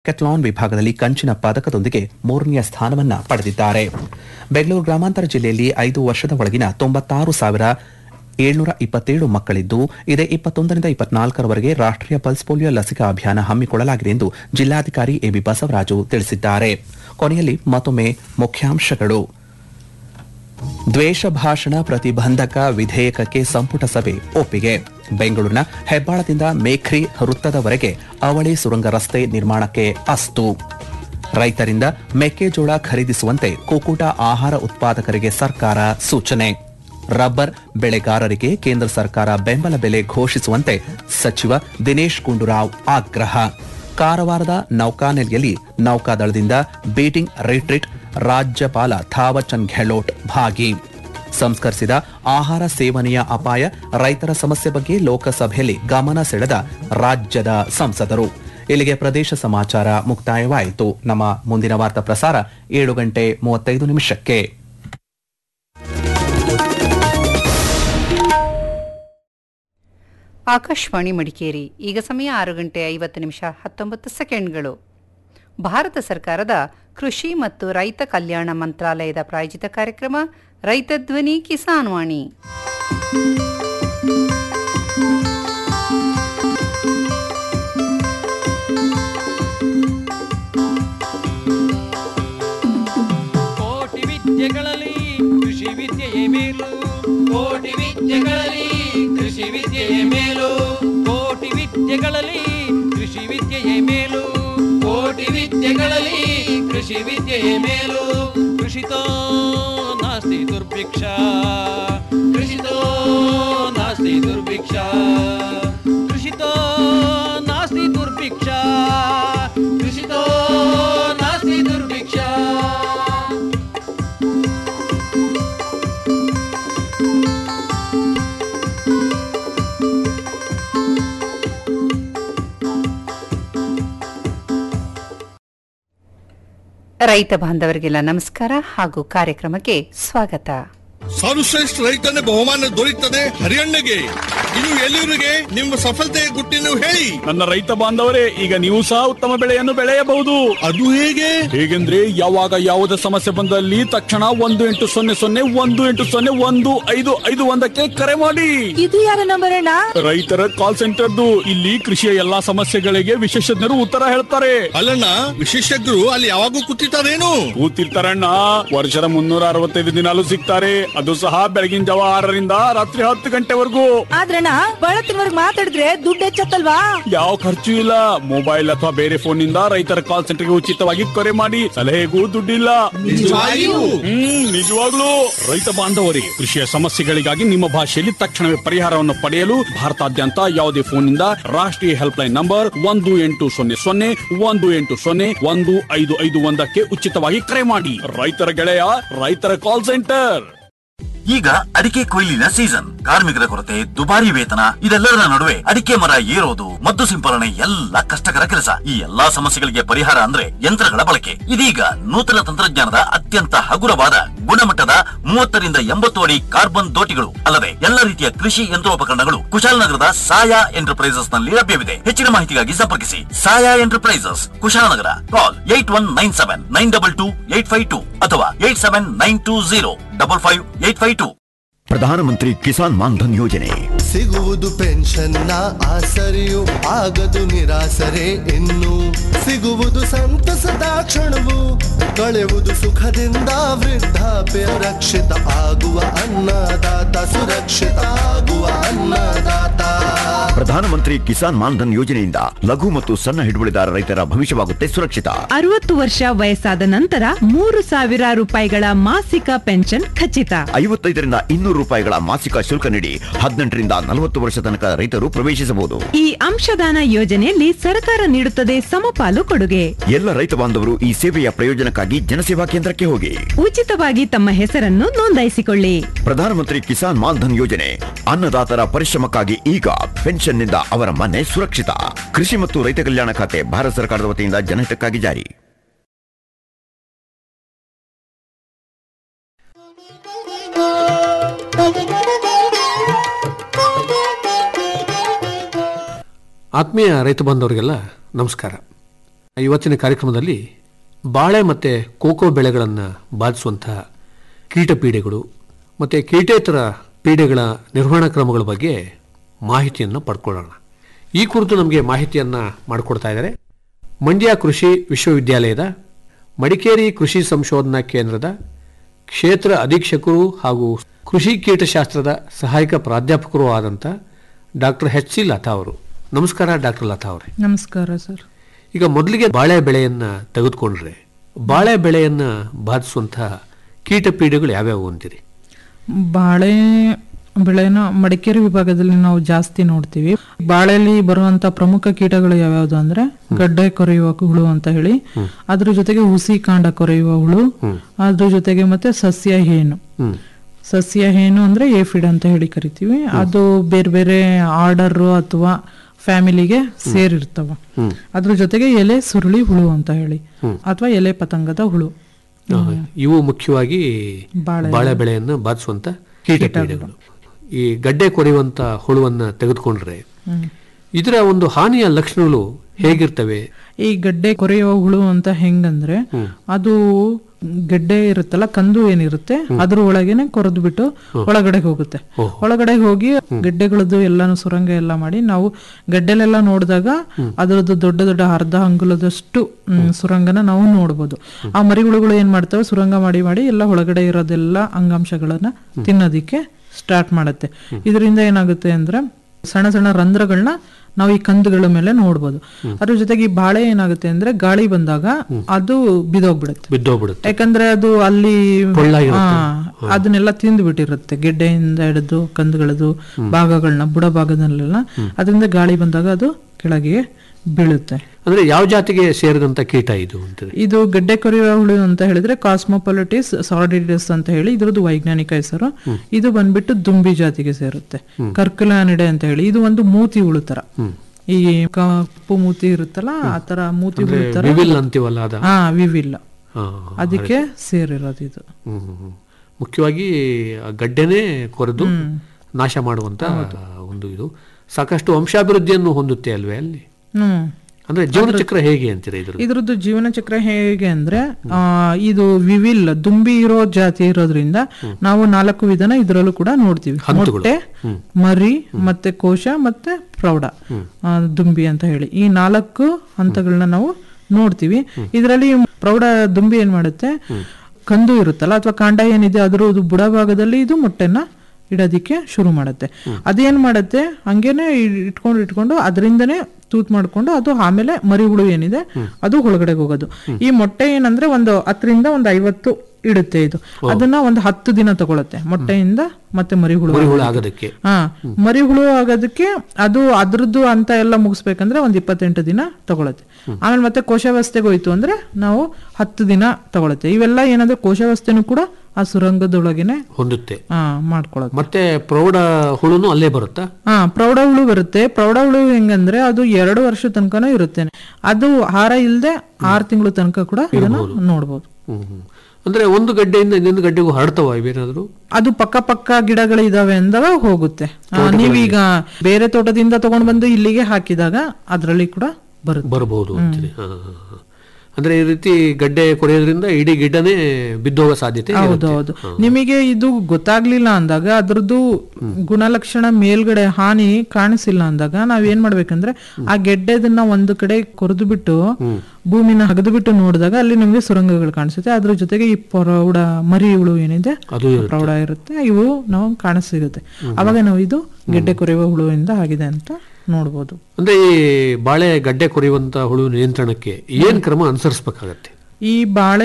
ಕೆಥ್ಲಾನ್ ವಿಭಾಗದಲ್ಲಿ ಕಂಚಿನ ಪದಕದೊಂದಿಗೆ ಮೂರನೆಯ ಸ್ಥಾನವನ್ನ ಪಡೆದಿದ್ದಾರೆ ಬೆಂಗಳೂರು ಗ್ರಾಮಾಂತರ ಜಿಲ್ಲೆಯಲ್ಲಿ ಐದು ವರ್ಷದ ಒಳಗಿನ ತೊಂಬತ್ತಾರು ಸಾವಿರ ಏಳ್ನೂರ ಇಪ್ಪತ್ತೇಳು ಮಕ್ಕಳಿದ್ದು ಇದೇ ಇಪ್ಪತ್ತೊಂದರಿಂದ ಇಪ್ಪತ್ನಾಲ್ಕರವರೆಗೆ ರಾಷ್ಟ್ರೀಯ ಪಲ್ಸ್ ಪೋಲಿಯೋ ಲಸಿಕಾ ಅಭಿಯಾನ ಹಮ್ಮಿಕೊಳ್ಳಲಾಗಿದೆ ಎಂದು ಜಿಲ್ಲಾಧಿಕಾರಿ ಎಬಿ ಬಸವರಾಜು ತಿಳಿಸಿದ್ದಾರೆ ಕೊನೆಯಲ್ಲಿ ಮತ್ತೊಮ್ಮೆ ಮುಖ್ಯಾಂಶಗಳು ದ್ವೇಷ ಭಾಷಣ ಪ್ರತಿಬಂಧಕ ವಿಧೇಯಕಕ್ಕೆ ಸಂಪುಟ ಸಭೆ ಒಪ್ಪಿಗೆ ಬೆಂಗಳೂರಿನ ಹೆಬ್ಬಾಳದಿಂದ ಮೇಖ್ರಿ ವೃತ್ತದವರೆಗೆ ಅವಳಿ ಸುರಂಗ ರಸ್ತೆ ನಿರ್ಮಾಣಕ್ಕೆ ಅಸ್ತು ರೈತರಿಂದ ಮೆಕ್ಕೆಜೋಳ ಖರೀದಿಸುವಂತೆ ಕುಕ್ಕುಟ ಆಹಾರ ಉತ್ಪಾದಕರಿಗೆ ಸರ್ಕಾರ ಸೂಚನೆ ರಬ್ಬರ್ ಬೆಳೆಗಾರರಿಗೆ ಕೇಂದ್ರ ಸರ್ಕಾರ ಬೆಂಬಲ ಬೆಲೆ ಘೋಷಿಸುವಂತೆ ಸಚಿವ ದಿನೇಶ್ ಗುಂಡೂರಾವ್ ಆಗ್ರಹ ಕಾರವಾರದ ನೌಕಾನೆಲೆಯಲ್ಲಿ ನೌಕಾದಳದಿಂದ ಬೀಟಿಂಗ್ ರಿಟ್ರೀಟ್ ರಾಜ್ಯಪಾಲ ಥಾವರ್ಚಂದ್ ಗೆಹ್ಲೋಟ್ ಭಾಗಿ ಸಂಸ್ಕರಿಸಿದ ಆಹಾರ ಸೇವನೆಯ ಅಪಾಯ ರೈತರ ಸಮಸ್ಯೆ ಬಗ್ಗೆ ಲೋಕಸಭೆಯಲ್ಲಿ ಗಮನ ಸೆಳೆದ ರಾಜ್ಯದ ಸಂಸದರು ಇಲ್ಲಿಗೆ ಪ್ರದೇಶ ಸಮಾಚಾರ ಮುಕ್ತಾಯವಾಯಿತು ನಮ್ಮ ಮುಂದಿನ ವಾರ್ತಾ ಪ್ರಸಾರ ಏಳು ಗಂಟೆ ಮೂವತ್ತೈದು ನಿಮಿಷಕ್ಕೆ ಆಕಾಶವಾಣಿ ಮಡಿಕೇರಿ ಈಗ ಸಮಯ ಆರು ಗಂಟೆ ಐವತ್ತು ನಿಮಿಷ ಹತ್ತೊಂಬತ್ತು ಸೆಕೆಂಡ್ಗಳು ಭಾರತ ಸರ್ಕಾರದ ಕೃಷಿ ಮತ್ತು ರೈತ ಕಲ್ಯಾಣ ಮಂತ್ರಾಲಯದ ಪ್ರಾಯೋಜಿತ ಕಾರ್ಯಕ್ರಮ ರೈತ ಧ್ವನಿ ಕಿಸಾನ್ ವಾಣಿ ಕೋಟಿ ವಿದ್ಯೆಗಳಲ್ಲಿ ಕೃಷಿ ವಿದ್ಯೆಯೇ ಮೇಲು ಕೋಟಿ ವಿದ್ಯೆಗಳಲ್ಲಿ ಕೃಷಿ ವಿದ್ಯೆಯೇ ಮೇಲು ಕೋಟಿ ವಿದ್ಯೆಗಳಲ್ಲಿ ಕೃಷಿ ವಿದ್ಯೆಯೇ ಮೇಲು ಕೋಟಿ ವಿದ್ಯೆಗಳಲ್ಲಿ ಕೃಷಿ ವಿದ್ಯೆಯೇ ಮೇಲು ಕೃಷಿತೋ ನಾಸ್ತಿ ದುರ್ಭಿಕ್ಷ ಕೃಷಿತೋ ನಾಸ್ತಿ ದುರ್ಭಿಕ್ಷ ಕೃಷಿತೋ ನಾಸ್ತಿ ದುರ್ಭಿಕ್ಷ ಕೃಷಿತೋ ನಾಸ್ತಿ ದುರ್ಭಿಕ್ಷ ರೈತ ಬಾಂಧವರಿಗೆಲ್ಲ ನಮಸ್ಕಾರ ಹಾಗೂ ಕಾರ್ಯಕ್ರಮಕ್ಕೆ ಸ್ವಾಗತ ಸರ್ವಶ್ರೇಷ್ಠ ರೈತನ ಬಹುಮಾನ ದೊರೆಯುತ್ತದೆ ಹರಿಯಣ್ಣಗೆ ಇನ್ನು ಎಲ್ಲಿವರಿಗೆ ನಿಮ್ಮ ಸಫಲತೆಯ ಗುಟ್ಟಿನ ಹೇಳಿ ನನ್ನ ರೈತ ಬಾಂಧವರೇ ಈಗ ನೀವು ಸಹ ಉತ್ತಮ ಬೆಳೆಯನ್ನು ಬೆಳೆಯಬಹುದು ಅದು ಹೇಗೆ ಹೇಗೆಂದ್ರೆ ಯಾವಾಗ ಯಾವುದೇ ಸಮಸ್ಯೆ ಬಂದಲ್ಲಿ ತಕ್ಷಣ ಒಂದು ಎಂಟು ಸೊನ್ನೆ ಸೊನ್ನೆ ಒಂದು ಎಂಟು ಸೊನ್ನೆ ಒಂದು ಐದು ಐದು ಒಂದಕ್ಕೆ ಕರೆ ಮಾಡಿ ಇದು ಯಾರ ನಂಬರ್ ಅಣ್ಣ ರೈತರ ಕಾಲ್ ಸೆಂಟರ್ದು ಇಲ್ಲಿ ಕೃಷಿಯ ಎಲ್ಲಾ ಸಮಸ್ಯೆಗಳಿಗೆ ವಿಶೇಷಜ್ಞರು ಉತ್ತರ ಹೇಳ್ತಾರೆ ಅಲ್ಲಣ್ಣ ವಿಶೇಷಜ್ಞರು ಅಲ್ಲಿ ಯಾವಾಗೂ ಕೂತಿರ್ತಾರೇನು ಕೂತಿರ್ತಾರಣ್ಣ ವರ್ಷದ ಮುನ್ನೂರ ಅರವತ್ತೈದು ದಿನಾಲು ಸಿಗ್ತಾರೆ ಅದು ಸಹ ಬೆಳಗಿನ ಜಾವ ಆರರಿಂದ ರಾತ್ರಿ ಹತ್ತು ಗಂಟೆವರೆಗೂ ಆದ್ರಣ್ಣ ಬಳತ್ತಿನವರ್ಗ್ ಮಾತಾಡಿದ್ರೆ ದುಡ್ಡು ಹೆಚ್ಚತ್ತಲ್ವಾ ಯಾವ ಖರ್ಚು ಇಲ್ಲ ಮೊಬೈಲ್ ಅಥವಾ ಬೇರೆ ಫೋನ್ ನಿಂದ ರೈತರ ಕಾಲ್ ಸೆಂಟರ್ಗೆ ಉಚಿತವಾಗಿ ಕರೆ ಮಾಡಿ ಸಲಹೆಗೂ ದುಡ್ಡಿಲ್ಲ ನಿಜವಾಗಿಯೂ? ಹ್ಮ್ ನಿಜವಾಗ್ಲೂ ರೈತ ಬಾಂಧವರೇ ಕೃಷಿಯ ಸಮಸ್ಯೆಗಳಿಗಾಗಿ ನಿಮ್ಮ ಭಾಷೆಯಲ್ಲಿ ತಕ್ಷಣವೇ ಪರಿಹಾರವನ್ನು ಪಡೆಯಲು ಭಾರತಾದ್ಯಂತ ಯಾವುದೇ ಫೋನ್ ನಿಂದ ರಾಷ್ಟ್ರೀಯ ಹೆಲ್ಪ್ ಲೈನ್ ನಂಬರ್ ಒಂದು ಎಂಟು ಸೊನ್ನೆ ಸೊನ್ನೆ ಒಂದು ಎಂಟು ಸೊನ್ನೆ ಒಂದು ಐದು ಐದು ಒಂದಕ್ಕೆ ಉಚಿತವಾಗಿ ಕರೆ ಮಾಡಿ ರೈತರ ಗೆಳೆಯ ರೈತರ ಕಾಲ್ ಸೆಂಟರ್ ಈಗ ಅಡಿಕೆ ಕೊಯ್ಲಿನ ಸೀಸನ್ ಕಾರ್ಮಿಕರ ಕೊರತೆ ದುಬಾರಿ ವೇತನ ಇದೆಲ್ಲದರ ನಡುವೆ ಅಡಿಕೆ ಮರ ಏರೋದು ಮದ್ದು ಸಿಂಪರಣೆ ಎಲ್ಲ ಕಷ್ಟಕರ ಕೆಲಸ ಈ ಎಲ್ಲಾ ಸಮಸ್ಯೆಗಳಿಗೆ ಪರಿಹಾರ ಅಂದ್ರೆ ಯಂತ್ರಗಳ ಬಳಕೆ ಇದೀಗ ನೂತನ ತಂತ್ರಜ್ಞಾನದ ಅತ್ಯಂತ ಹಗುರವಾದ ಗುಣಮಟ್ಟದ ಮೂವತ್ತರಿಂದ ಎಂಬತ್ತು ಅಡಿ ಕಾರ್ಬನ್ ದೋಟಿಗಳು ಅಲ್ಲದೆ ಎಲ್ಲ ರೀತಿಯ ಕೃಷಿ ಯಂತ್ರೋಪಕರಣಗಳು ಕುಶಾಲನಗರದ ಸಾಯಾ ಎಂಟರ್ಪ್ರೈಸಸ್ ನಲ್ಲಿ ಲಭ್ಯವಿದೆ ಹೆಚ್ಚಿನ ಮಾಹಿತಿಗಾಗಿ ಸಂಪರ್ಕಿಸಿ Saya enterprises Kushalnagar call eight one nine seven nine double two eight five two ಅಥವಾ eight seven nine two zero double five eight five two Pradhanmantri Kisan Maandhan ಯೋಜನೆ ಸಿಗುವುದು ಪೆನ್ಷನ್ನ ಆಸರೆಯು ಆಗದು ನಿರಾಸರೆ ಇನ್ನು ಸಿಗುವುದು ಸಂತಸದ ಕ್ಷಣವು ಕಳೆಯುವುದು ಸುಖದಿಂದ ವೃದ್ಧಾಪ್ಯ ರಕ್ಷಿತ ಆಗುವ ಅನ್ನದಾತ ಸುರಕ್ಷಿತ ಆಗುವ ಅನ್ನದಾತ ಪ್ರಧಾನಮಂತ್ರಿ ಕಿಸಾನ್ ಮಾನ್ಧನ್ ಯೋಜನೆಯಿಂದ ಲಘು ಮತ್ತು ಸಣ್ಣ ಹಿಡುವಳಿದಾರ ರೈತರ ಭವಿಷ್ಯವಾಗುತ್ತೆ ಸುರಕ್ಷಿತ ಅರವತ್ತು ವರ್ಷ ವಯಸ್ಸಾದ ನಂತರ ಮೂರು ಸಾವಿರ ರೂಪಾಯಿಗಳ ಮಾಸಿಕ ಪೆನ್ಷನ್ ಖಚಿತ ಐವತ್ತೈದರಿಂದ ಇನ್ನೂರು ರೂಪಾಯಿಗಳ ಮಾಸಿಕ ಶುಲ್ಕ ನೀಡಿ ಹದಿನೆಂಟರಿಂದ ನಲವತ್ತು ವರ್ಷ ತನಕ ರೈತರು ಪ್ರವೇಶಿಸಬಹುದು ಈ ಅಂಶದಾನ ಯೋಜನೆಯಲ್ಲಿ ಸರ್ಕಾರ ನೀಡುತ್ತದೆ ಸಮಪಾಲು ಕೊಡುಗೆ ಎಲ್ಲ ರೈತ ಬಾಂಧವರು ಈ ಸೇವೆಯ ಪ್ರಯೋಜನಕ್ಕಾಗಿ ಜನಸೇವಾ ಕೇಂದ್ರಕ್ಕೆ ಹೋಗಿ ಉಚಿತವಾಗಿ ತಮ್ಮ ಹೆಸರನ್ನು ನೋಂದಾಯಿಸಿಕೊಳ್ಳಿ ಪ್ರಧಾನಮಂತ್ರಿ ಕಿಸಾನ್ ಮಾನ್ಧನ್ ಯೋಜನೆ ಅನ್ನದಾತರ ಪರಿಶ್ರಮಕ್ಕಾಗಿ ಈಗ ಪೆನ್ಷನ್ನಿಂದ ಅವರ ಮನೆ ಸುರಕ್ಷಿತ ಕೃಷಿ ಮತ್ತು ರೈತ ಕಲ್ಯಾಣ ಖಾತೆ ಭಾರತ ಸರ್ಕಾರದ ವತಿಯಿಂದ ಜನಹಿತಕ್ಕಾಗಿ ಜಾರಿ ಆತ್ಮೀಯ ರೈತ ಬಂಧವರಿಗೆಲ್ಲ ನಮಸ್ಕಾರ ಇವತ್ತಿನ ಕಾರ್ಯಕ್ರಮದಲ್ಲಿ ಬಾಳೆ ಮತ್ತು ಕೋಕೋ ಬೆಳೆಗಳನ್ನು ಬಾಧಿಸುವಂತಹ ಕೀಟ ಪೀಡೆಗಳು ಮತ್ತು ಕೀಟೇತರ ಪೀಡೆಗಳ ನಿರ್ವಹಣಾ ಕ್ರಮಗಳ ಬಗ್ಗೆ ಮಾಹಿತಿಯನ್ನು ಪಡ್ಕೊಳ್ಳೋಣ ಈ ಕುರಿತು ನಮಗೆ ಮಾಹಿತಿಯನ್ನು ಮಾಡಿಕೊಡ್ತಾ ಇದ್ದಾರೆ ಮಂಡ್ಯ ಕೃಷಿ ವಿಶ್ವವಿದ್ಯಾಲಯದ ಮಡಿಕೇರಿ ಕೃಷಿ ಸಂಶೋಧನಾ ಕೇಂದ್ರದ ಕ್ಷೇತ್ರ ಅಧೀಕ್ಷಕರು ಹಾಗೂ ಕೃಷಿ ಕೀಟಶಾಸ್ತ್ರದ ಸಹಾಯಕ ಪ್ರಾಧ್ಯಾಪಕರು ಆದಂಥ ಡಾಕ್ಟರ್ ಎಚ್ ಸಿ ಲತಾ ಅವರು ನಮಸ್ಕಾರ ಡಾಕ್ಟರ್ ಲತಾ ಅವರೇ ನಮಸ್ಕಾರ ಸರ್ ಈಗ ಮೊದಲಿಗೆ ಬಾಳೆ ಬೆಳೆಯನ್ನ ತೆಗೆದುಕೊಂಡ್ರೆ ಬಾಳೆ ಬೆಳೆಯನ್ನ ಬಾಧಿಸುವಂತಹ ಕೀಟ ಪೀಡೆಗಳು ಯಾವ್ಯಾವು ಅಂತೀರಿ ಬಾಳೆ ಬೆಳೆನ ಮಡಿಕೇರಿ ವಿಭಾಗದಲ್ಲಿ ನಾವು ಜಾಸ್ತಿ ನೋಡ್ತೀವಿ ಬಾಳೆಲಿ ಬರುವಂತ ಪ್ರಮುಖ ಕೀಟಗಳು ಯಾವ್ಯಾವ್ದು ಅಂದ್ರೆ ಗಡ್ಡೆ ಕೊರೆಯುವ ಹುಳು ಅಂತ ಹೇಳಿ ಅದ್ರ ಜೊತೆಗೆ ಹುಸಿ ಕಾಂಡ ಕೊರೆಯುವ ಹುಳು ಅದ್ರ ಜೊತೆಗೆ ಮತ್ತೆ ಸಸ್ಯ ಹೇನು ಸಸ್ಯ ಹೇನು ಅಂದ್ರೆ ಏಫಿಡ್ ಅಂತ ಹೇಳಿ ಕರಿತೀವಿ ಅದು ಬೇರೆ ಬೇರೆ ಆರ್ಡರ್ ಅಥವಾ ಫ್ಯಾಮಿಲಿಗೆ ಸೇರಿರ್ತವ ಅದ್ರ ಜೊತೆಗೆ ಎಲೆ ಸುರುಳಿ ಹುಳು ಅಂತ ಹೇಳಿ ಅಥವಾ ಎಲೆ ಪತಂಗದ ಹುಳು ಇವು ಮುಖ್ಯವಾಗಿ ಬಾಳೆ- ಬಾಳೆ ಬೆಳೆಯನ್ನ ಬಾಧಿಸುವಂತ ಕೀಟ ಪೀಡೆಗಳು ಈ ಗಡ್ಡೆ ಕೊರೆಯುವಂತ ಹುಳುವನ್ನ ತೆಗೆದುಕೊಂಡ್ರೆ ಇದರ ಒಂದು ಹಾನಿಯ ಲಕ್ಷಣಗಳು ಹೇಗಿರ್ತವೆ ಈ ಗಡ್ಡೆ ಕೊರೆಯುವ ಹುಳು ಅಂತ ಹೆಂಗಂದ್ರೆ ಅದು ಗೆಡ್ಡೆ ಇರುತ್ತಲ್ಲ ಕಂದು ಏನಿರುತ್ತೆ ಅದ್ರ ಒಳಗೇನೆ ಕೊರೆದು ಬಿಟ್ಟು ಒಳಗಡೆ ಹೋಗುತ್ತೆ ಒಳಗಡೆ ಹೋಗಿ ಗೆಡ್ಡೆಗಳದ್ದು ಎಲ್ಲಾನು ಸುರಂಗ ಎಲ್ಲ ಮಾಡಿ ನಾವು ಗಡ್ಡೆಲೆಲ್ಲ ನೋಡಿದಾಗ ಅದರದ್ದು ದೊಡ್ಡ ದೊಡ್ಡ ಅರ್ಧ ಅಂಗುಲದಷ್ಟು ಮ್, ಸುರಂಗನ ನಾವು ನೋಡ್ಬೋದು ಆ ಮರಿಹುಳುಗಳು ಏನ್ ಮಾಡ್ತವೆ ಸುರಂಗ ಮಾಡಿ ಮಾಡಿ ಎಲ್ಲ ಒಳಗಡೆ ಇರೋದೆಲ್ಲ ಅಂಗಾಂಶಗಳನ್ನ ತಿನ್ನೋದಿಕ್ಕೆ ಸ್ಟಾರ್ಟ್ ಮಾಡುತ್ತೆ ಇದರಿಂದ ಏನಾಗುತ್ತೆ ಅಂದ್ರೆ ಸಣ್ಣ ಸಣ್ಣ ರಂಧ್ರಗಳನ್ನ ನಾವು ಈ ಕಂದುಗಳ ಮೇಲೆ ನೋಡ್ಬೋದು ಅದ್ರ ಜೊತೆಗೆ ಈ ಬಾಳೆ ಏನಾಗುತ್ತೆ ಅಂದ್ರೆ ಗಾಳಿ ಬಂದಾಗ ಅದು ಬಿದೋಗ್ಬಿಡುತ್ತೆ ಬಿದ್ದೋಗ್ಬಿಡುತ್ತೆ ಯಾಕಂದ್ರೆ ಅದು ಅಲ್ಲಿ ಪೊಳ್ಳಾಗಿರುತ್ತೆ. ಆ, ಅದನ್ನೆಲ್ಲ ತಿಂದು ಬಿಟ್ಟಿರುತ್ತೆ ಗೆಡ್ಡೆಯಿಂದ ಹಿಡಿದು ಕಂದುಗಳದು ಭಾಗಗಳನ್ನ ಬುಡ ಭಾಗದಲ್ಲೆಲ್ಲ ಅದರಿಂದ ಗಾಳಿ ಬಂದಾಗ ಅದು ಕೆಳಗೆ ಬೀಳುತ್ತೆ ಅಂದ್ರೆ ಯಾವ ಜಾತಿಗೆ ಸೇರಿದಂತ ಕೀಟ ಇದು ಅಂತೀರಿ ಇದು ಗಡ್ಡೆ ಕೊರೆಯುವ ಹುಳು ಅಂತ ಹೇಳಿದ್ರೆ ಕಾಸ್ಮೋಪೊಲಿಟಿಸ್ ಸಾರ್ಡಿಡಸ್ ಅಂತ ಹೇಳಿ ಇದ್ರದ್ದು ವೈಜ್ಞಾನಿಕ ಹೆಸರು ಇದು ಬಂದ್ಬಿಟ್ಟು ದುಂಬಿ ಜಾತಿಗೆ ಸೇರುತ್ತೆ ಕರ್ಕುಲಾನಿಡೆ ಅಂತ ಹೇಳಿ ಇದು ಒಂದು ಮೂತಿ ಹುಳು ತರ ಈ ಕಪ್ಪು ಮೂತಿ ಇರುತ್ತಲ್ಲ ಆ ತರ ಮೂತಿ ಹುಳು ತರ ವಿವಿಲ್ ಅಂತೀವಲ್ಲ ಅದ ಹಾ ವಿವಿಲ್ಲ ಹಾ, ಅದಕ್ಕೆ ಸೇರಿರೋದು ಇದು ಹ್ಮ್, ಹ್ಮ್, ಹ್ಮ್. ಮುಖ್ಯವಾಗಿ ಆ ಗಡ್ಡೆನೇ ಕೊರೆದು ನಾಶ ಮಾಡುವಂತ ಒಂದು ಇದು ಸಾಕಷ್ಟು ವಂಶಾಭಿವೃದ್ಧಿಯನ್ನು ಹೊಂದುತ್ತೆ ಅಲ್ವೇ ಅಲ್ಲಿ ಹ್ಮ್ ಅಂದ್ರೆ ಜೀವನ ಚಕ್ರ ಹೇಗೆ ಅಂತೀರಾ ಇದ್ರ ಇದ್ರದ್ದು ಜೀವನ ಚಕ್ರ ಹೇಗೆ ಅಂದ್ರೆ ಆ, ಇದು ವಿವಿಲ್ ದುಂಬಿ ಇರೋ ಜಾತಿ ಇರೋದ್ರಿಂದ ನಾವು ನಾಲ್ಕು ವಿಧನ ಇದರಲ್ಲೂ ಕೂಡ ನೋಡ್ತೀವಿ ಮೊಟ್ಟೆ ಮರಿ ಮತ್ತೆ ಕೋಶ ಮತ್ತೆ ಪ್ರೌಢ ಆ, ದುಂಬಿ ಅಂತ ಹೇಳಿ ಈ ನಾಲ್ಕು ಹಂತಗಳನ್ನ ನಾವು ನೋಡ್ತೀವಿ ಇದರಲ್ಲಿ ಪ್ರೌಢ ದುಂಬಿ ಏನ್ ಮಾಡುತ್ತೆ ಕಂದು ಇರುತ್ತಲ್ಲ ಅಥವಾ ಕಾಂಡ ಏನಿದೆ ಅದರ ಬುಡ ಭಾಗದಲ್ಲಿ ಇದು ಮೊಟ್ಟೆನ ಇಡೋದಿಕ್ಕೆ ಶುರು ಮಾಡುತ್ತೆ ಅದೇನ್ ಮಾಡುತ್ತೆ ಹಂಗೇನೆ ಇ- ಇಟ್ಕೊಂಡು ಇಟ್ಕೊಂಡು ಅದರಿಂದನೇ ತೂತ್ ಮಾಡ್ಕೊಂಡು ಅದು ಆಮೇಲೆ ಮರಿ ಹುಳು ಏನಿದೆ ಅದು ಒಳಗಡೆ ಹೋಗೋದು ಈ ಮೊಟ್ಟೆ ಏನಂದ್ರೆ ಒಂದು ಹತ್ತರಿಂದ ಒಂದು ಐವತ್ತು ಇಡುತ್ತೆ ಇದು ಅದನ್ನ ಒಂದು ಹತ್ತು ದಿನ ತಗೊಳುತ್ತೆ ಮೊಟ್ಟೆಯಿಂದ ಮತ್ತೆ ಮರಿ ಹುಳು ಹುಳು ಆಗೋದಕ್ಕೆ. ಆಗೋದಕ್ಕೆ ಹಾ ಮರಿ ಹುಳು ಆಗೋದಕ್ಕೆ ಅದು ಅದ್ರದ್ದು ಅಂತ ಎಲ್ಲ ಮುಗಿಸ್ಬೇಕಂದ್ರೆ ಒಂದ್ ಇಪ್ಪತ್ತೆಂಟು ದಿನ ತಗೊಳುತ್ತೆ ಆಮೇಲೆ ಮತ್ತೆ ಕೋಶಾವಸ್ಥೆಗೆ ಹೋಯ್ತು ಅಂದ್ರೆ ನಾವು ಹತ್ತು ದಿನ ತಗೊಳುತ್ತೆ ಇವೆಲ್ಲ ಏನಂದ್ರೆ ಕೋಶಾವಸ್ಥೆನೂ ಕೂಡ ಆ ಸುರಂಗದೊಳಗೇನೆ ಹೊಂದುತ್ತೆ ಹಾ ಮಾಡ್ಕೊಳ್ಳೋದು ಮತ್ತೆ ಪ್ರೌಢ ಹುಳುನು ಅಲ್ಲೇ ಬರುತ್ತಾ ಹಾ ಪ್ರೌಢ ಹುಳು ಬರುತ್ತೆ ಪ್ರೌಢ ಹುಳು ಹೆಂಗಂದ್ರೆ ಅದು ಎರಡು ವರ್ಷ ತನಕನೂ ಇರುತ್ತೆ ಅದು ಹಾರ ಇಲ್ದೆ ಆರು ತಿಂಗಳು ತನಕ ಕೂಡ ಇದನ್ನ ನೋಡ್ಬೋದು ಹ್ಮ್ ಹ್ಮ್. ಅಂದ್ರೆ ಒಂದು ಗಡ್ಡೆಯಿಂದ ಇನ್ನೊಂದು ಗಡ್ಡೆಗೂ ಹರಡ್ತವ ಇವೇನಾದ್ರು ಅದು ಪಕ್ಕ ಪಕ್ಕ ಗಿಡಗಳು ಇದಾವೆ ಅಂದಾಗ ಹೋಗುತ್ತೆ ಆ, ನೀವೀಗ ಬೇರೆ ತೋಟದಿಂದ ತಗೊಂಡ್ ಬಂದು ಇಲ್ಲಿಗೆ ಹಾಕಿದಾಗ ಅದ್ರಲ್ಲಿ ಕೂಡ ಬರುತ್ತೆ ಬರಬಹುದು ಅಂತೀರಿ ಹಾ, ಹಾ, ಹಾ. ಅಂದ್ರೆ ಈ ರೀತಿ ಗಡ್ಡೆ ಕೊರೆಯೋದ್ರಿಂದ ಇಡೀ ಗಿಡ್ಡನೇ ಬಿದ್ದೋಗೋ ಸಾಧ್ಯತೆ ಹೌದು ಇರುತ್ತೆ. ಹೌದು ನಿಮಗೆ ಇದು ಗೊತ್ತಾಗ್ಲಿಲ್ಲ ಅಂದಾಗ ಅದ್ರದ್ದು ಗುಣಲಕ್ಷಣ ಮೇಲ್ಗಡೆ ಹಾನಿ ಕಾಣಿಸಿಲ್ಲ ಅಂದಾಗ ನಾವ್ ಏನ್ ಮಾಡ್ಬೇಕಂದ್ರೆ ಆ ಗೆಡ್ಡೆದನ್ನ ಒಂದು ಕಡೆ ಕೊರೆದು ಬಿಟ್ಟು ಭೂಮಿನ ಹಗದು ಬಿಟ್ಟು ನೋಡಿದಾಗ ಅಲ್ಲಿ ನಮ್ಗೆ ಸುರಂಗಗಳು ಕಾಣಿಸುತ್ತೆ ಅದ್ರ ಜೊತೆಗೆ ಈ ಪ್ರೌಢ ಮರಿ ಹುಳು ಏನಿದೆ ಅದು ಇರುತ್ತೆ. ಪ್ರೌಢ ಇರುತ್ತೆ ಇವು ನಾವು ಕಾಣಿಸಿರುತ್ತೆ ಅವಾಗ ನಾವು ಇದು ಗೆಡ್ಡೆ ಕೊರೆಯುವ ಹುಳುವಿಂದ ಆಗಿದೆ ಅಂತ ನೋಡ್ಬೋದು ಅಂದ್ರೆ ಈ ಬಾಳೆ ಗಡ್ಡೆ ಕೊರೆಯುವಂತ ಹುಳು ನಿಯಂತ್ರಣಕ್ಕೆ ಏನ್ ಕ್ರಮ ಅನುಸರಿಸಬೇಕಾಗತ್ತೆ ಈ ಬಾಳೆ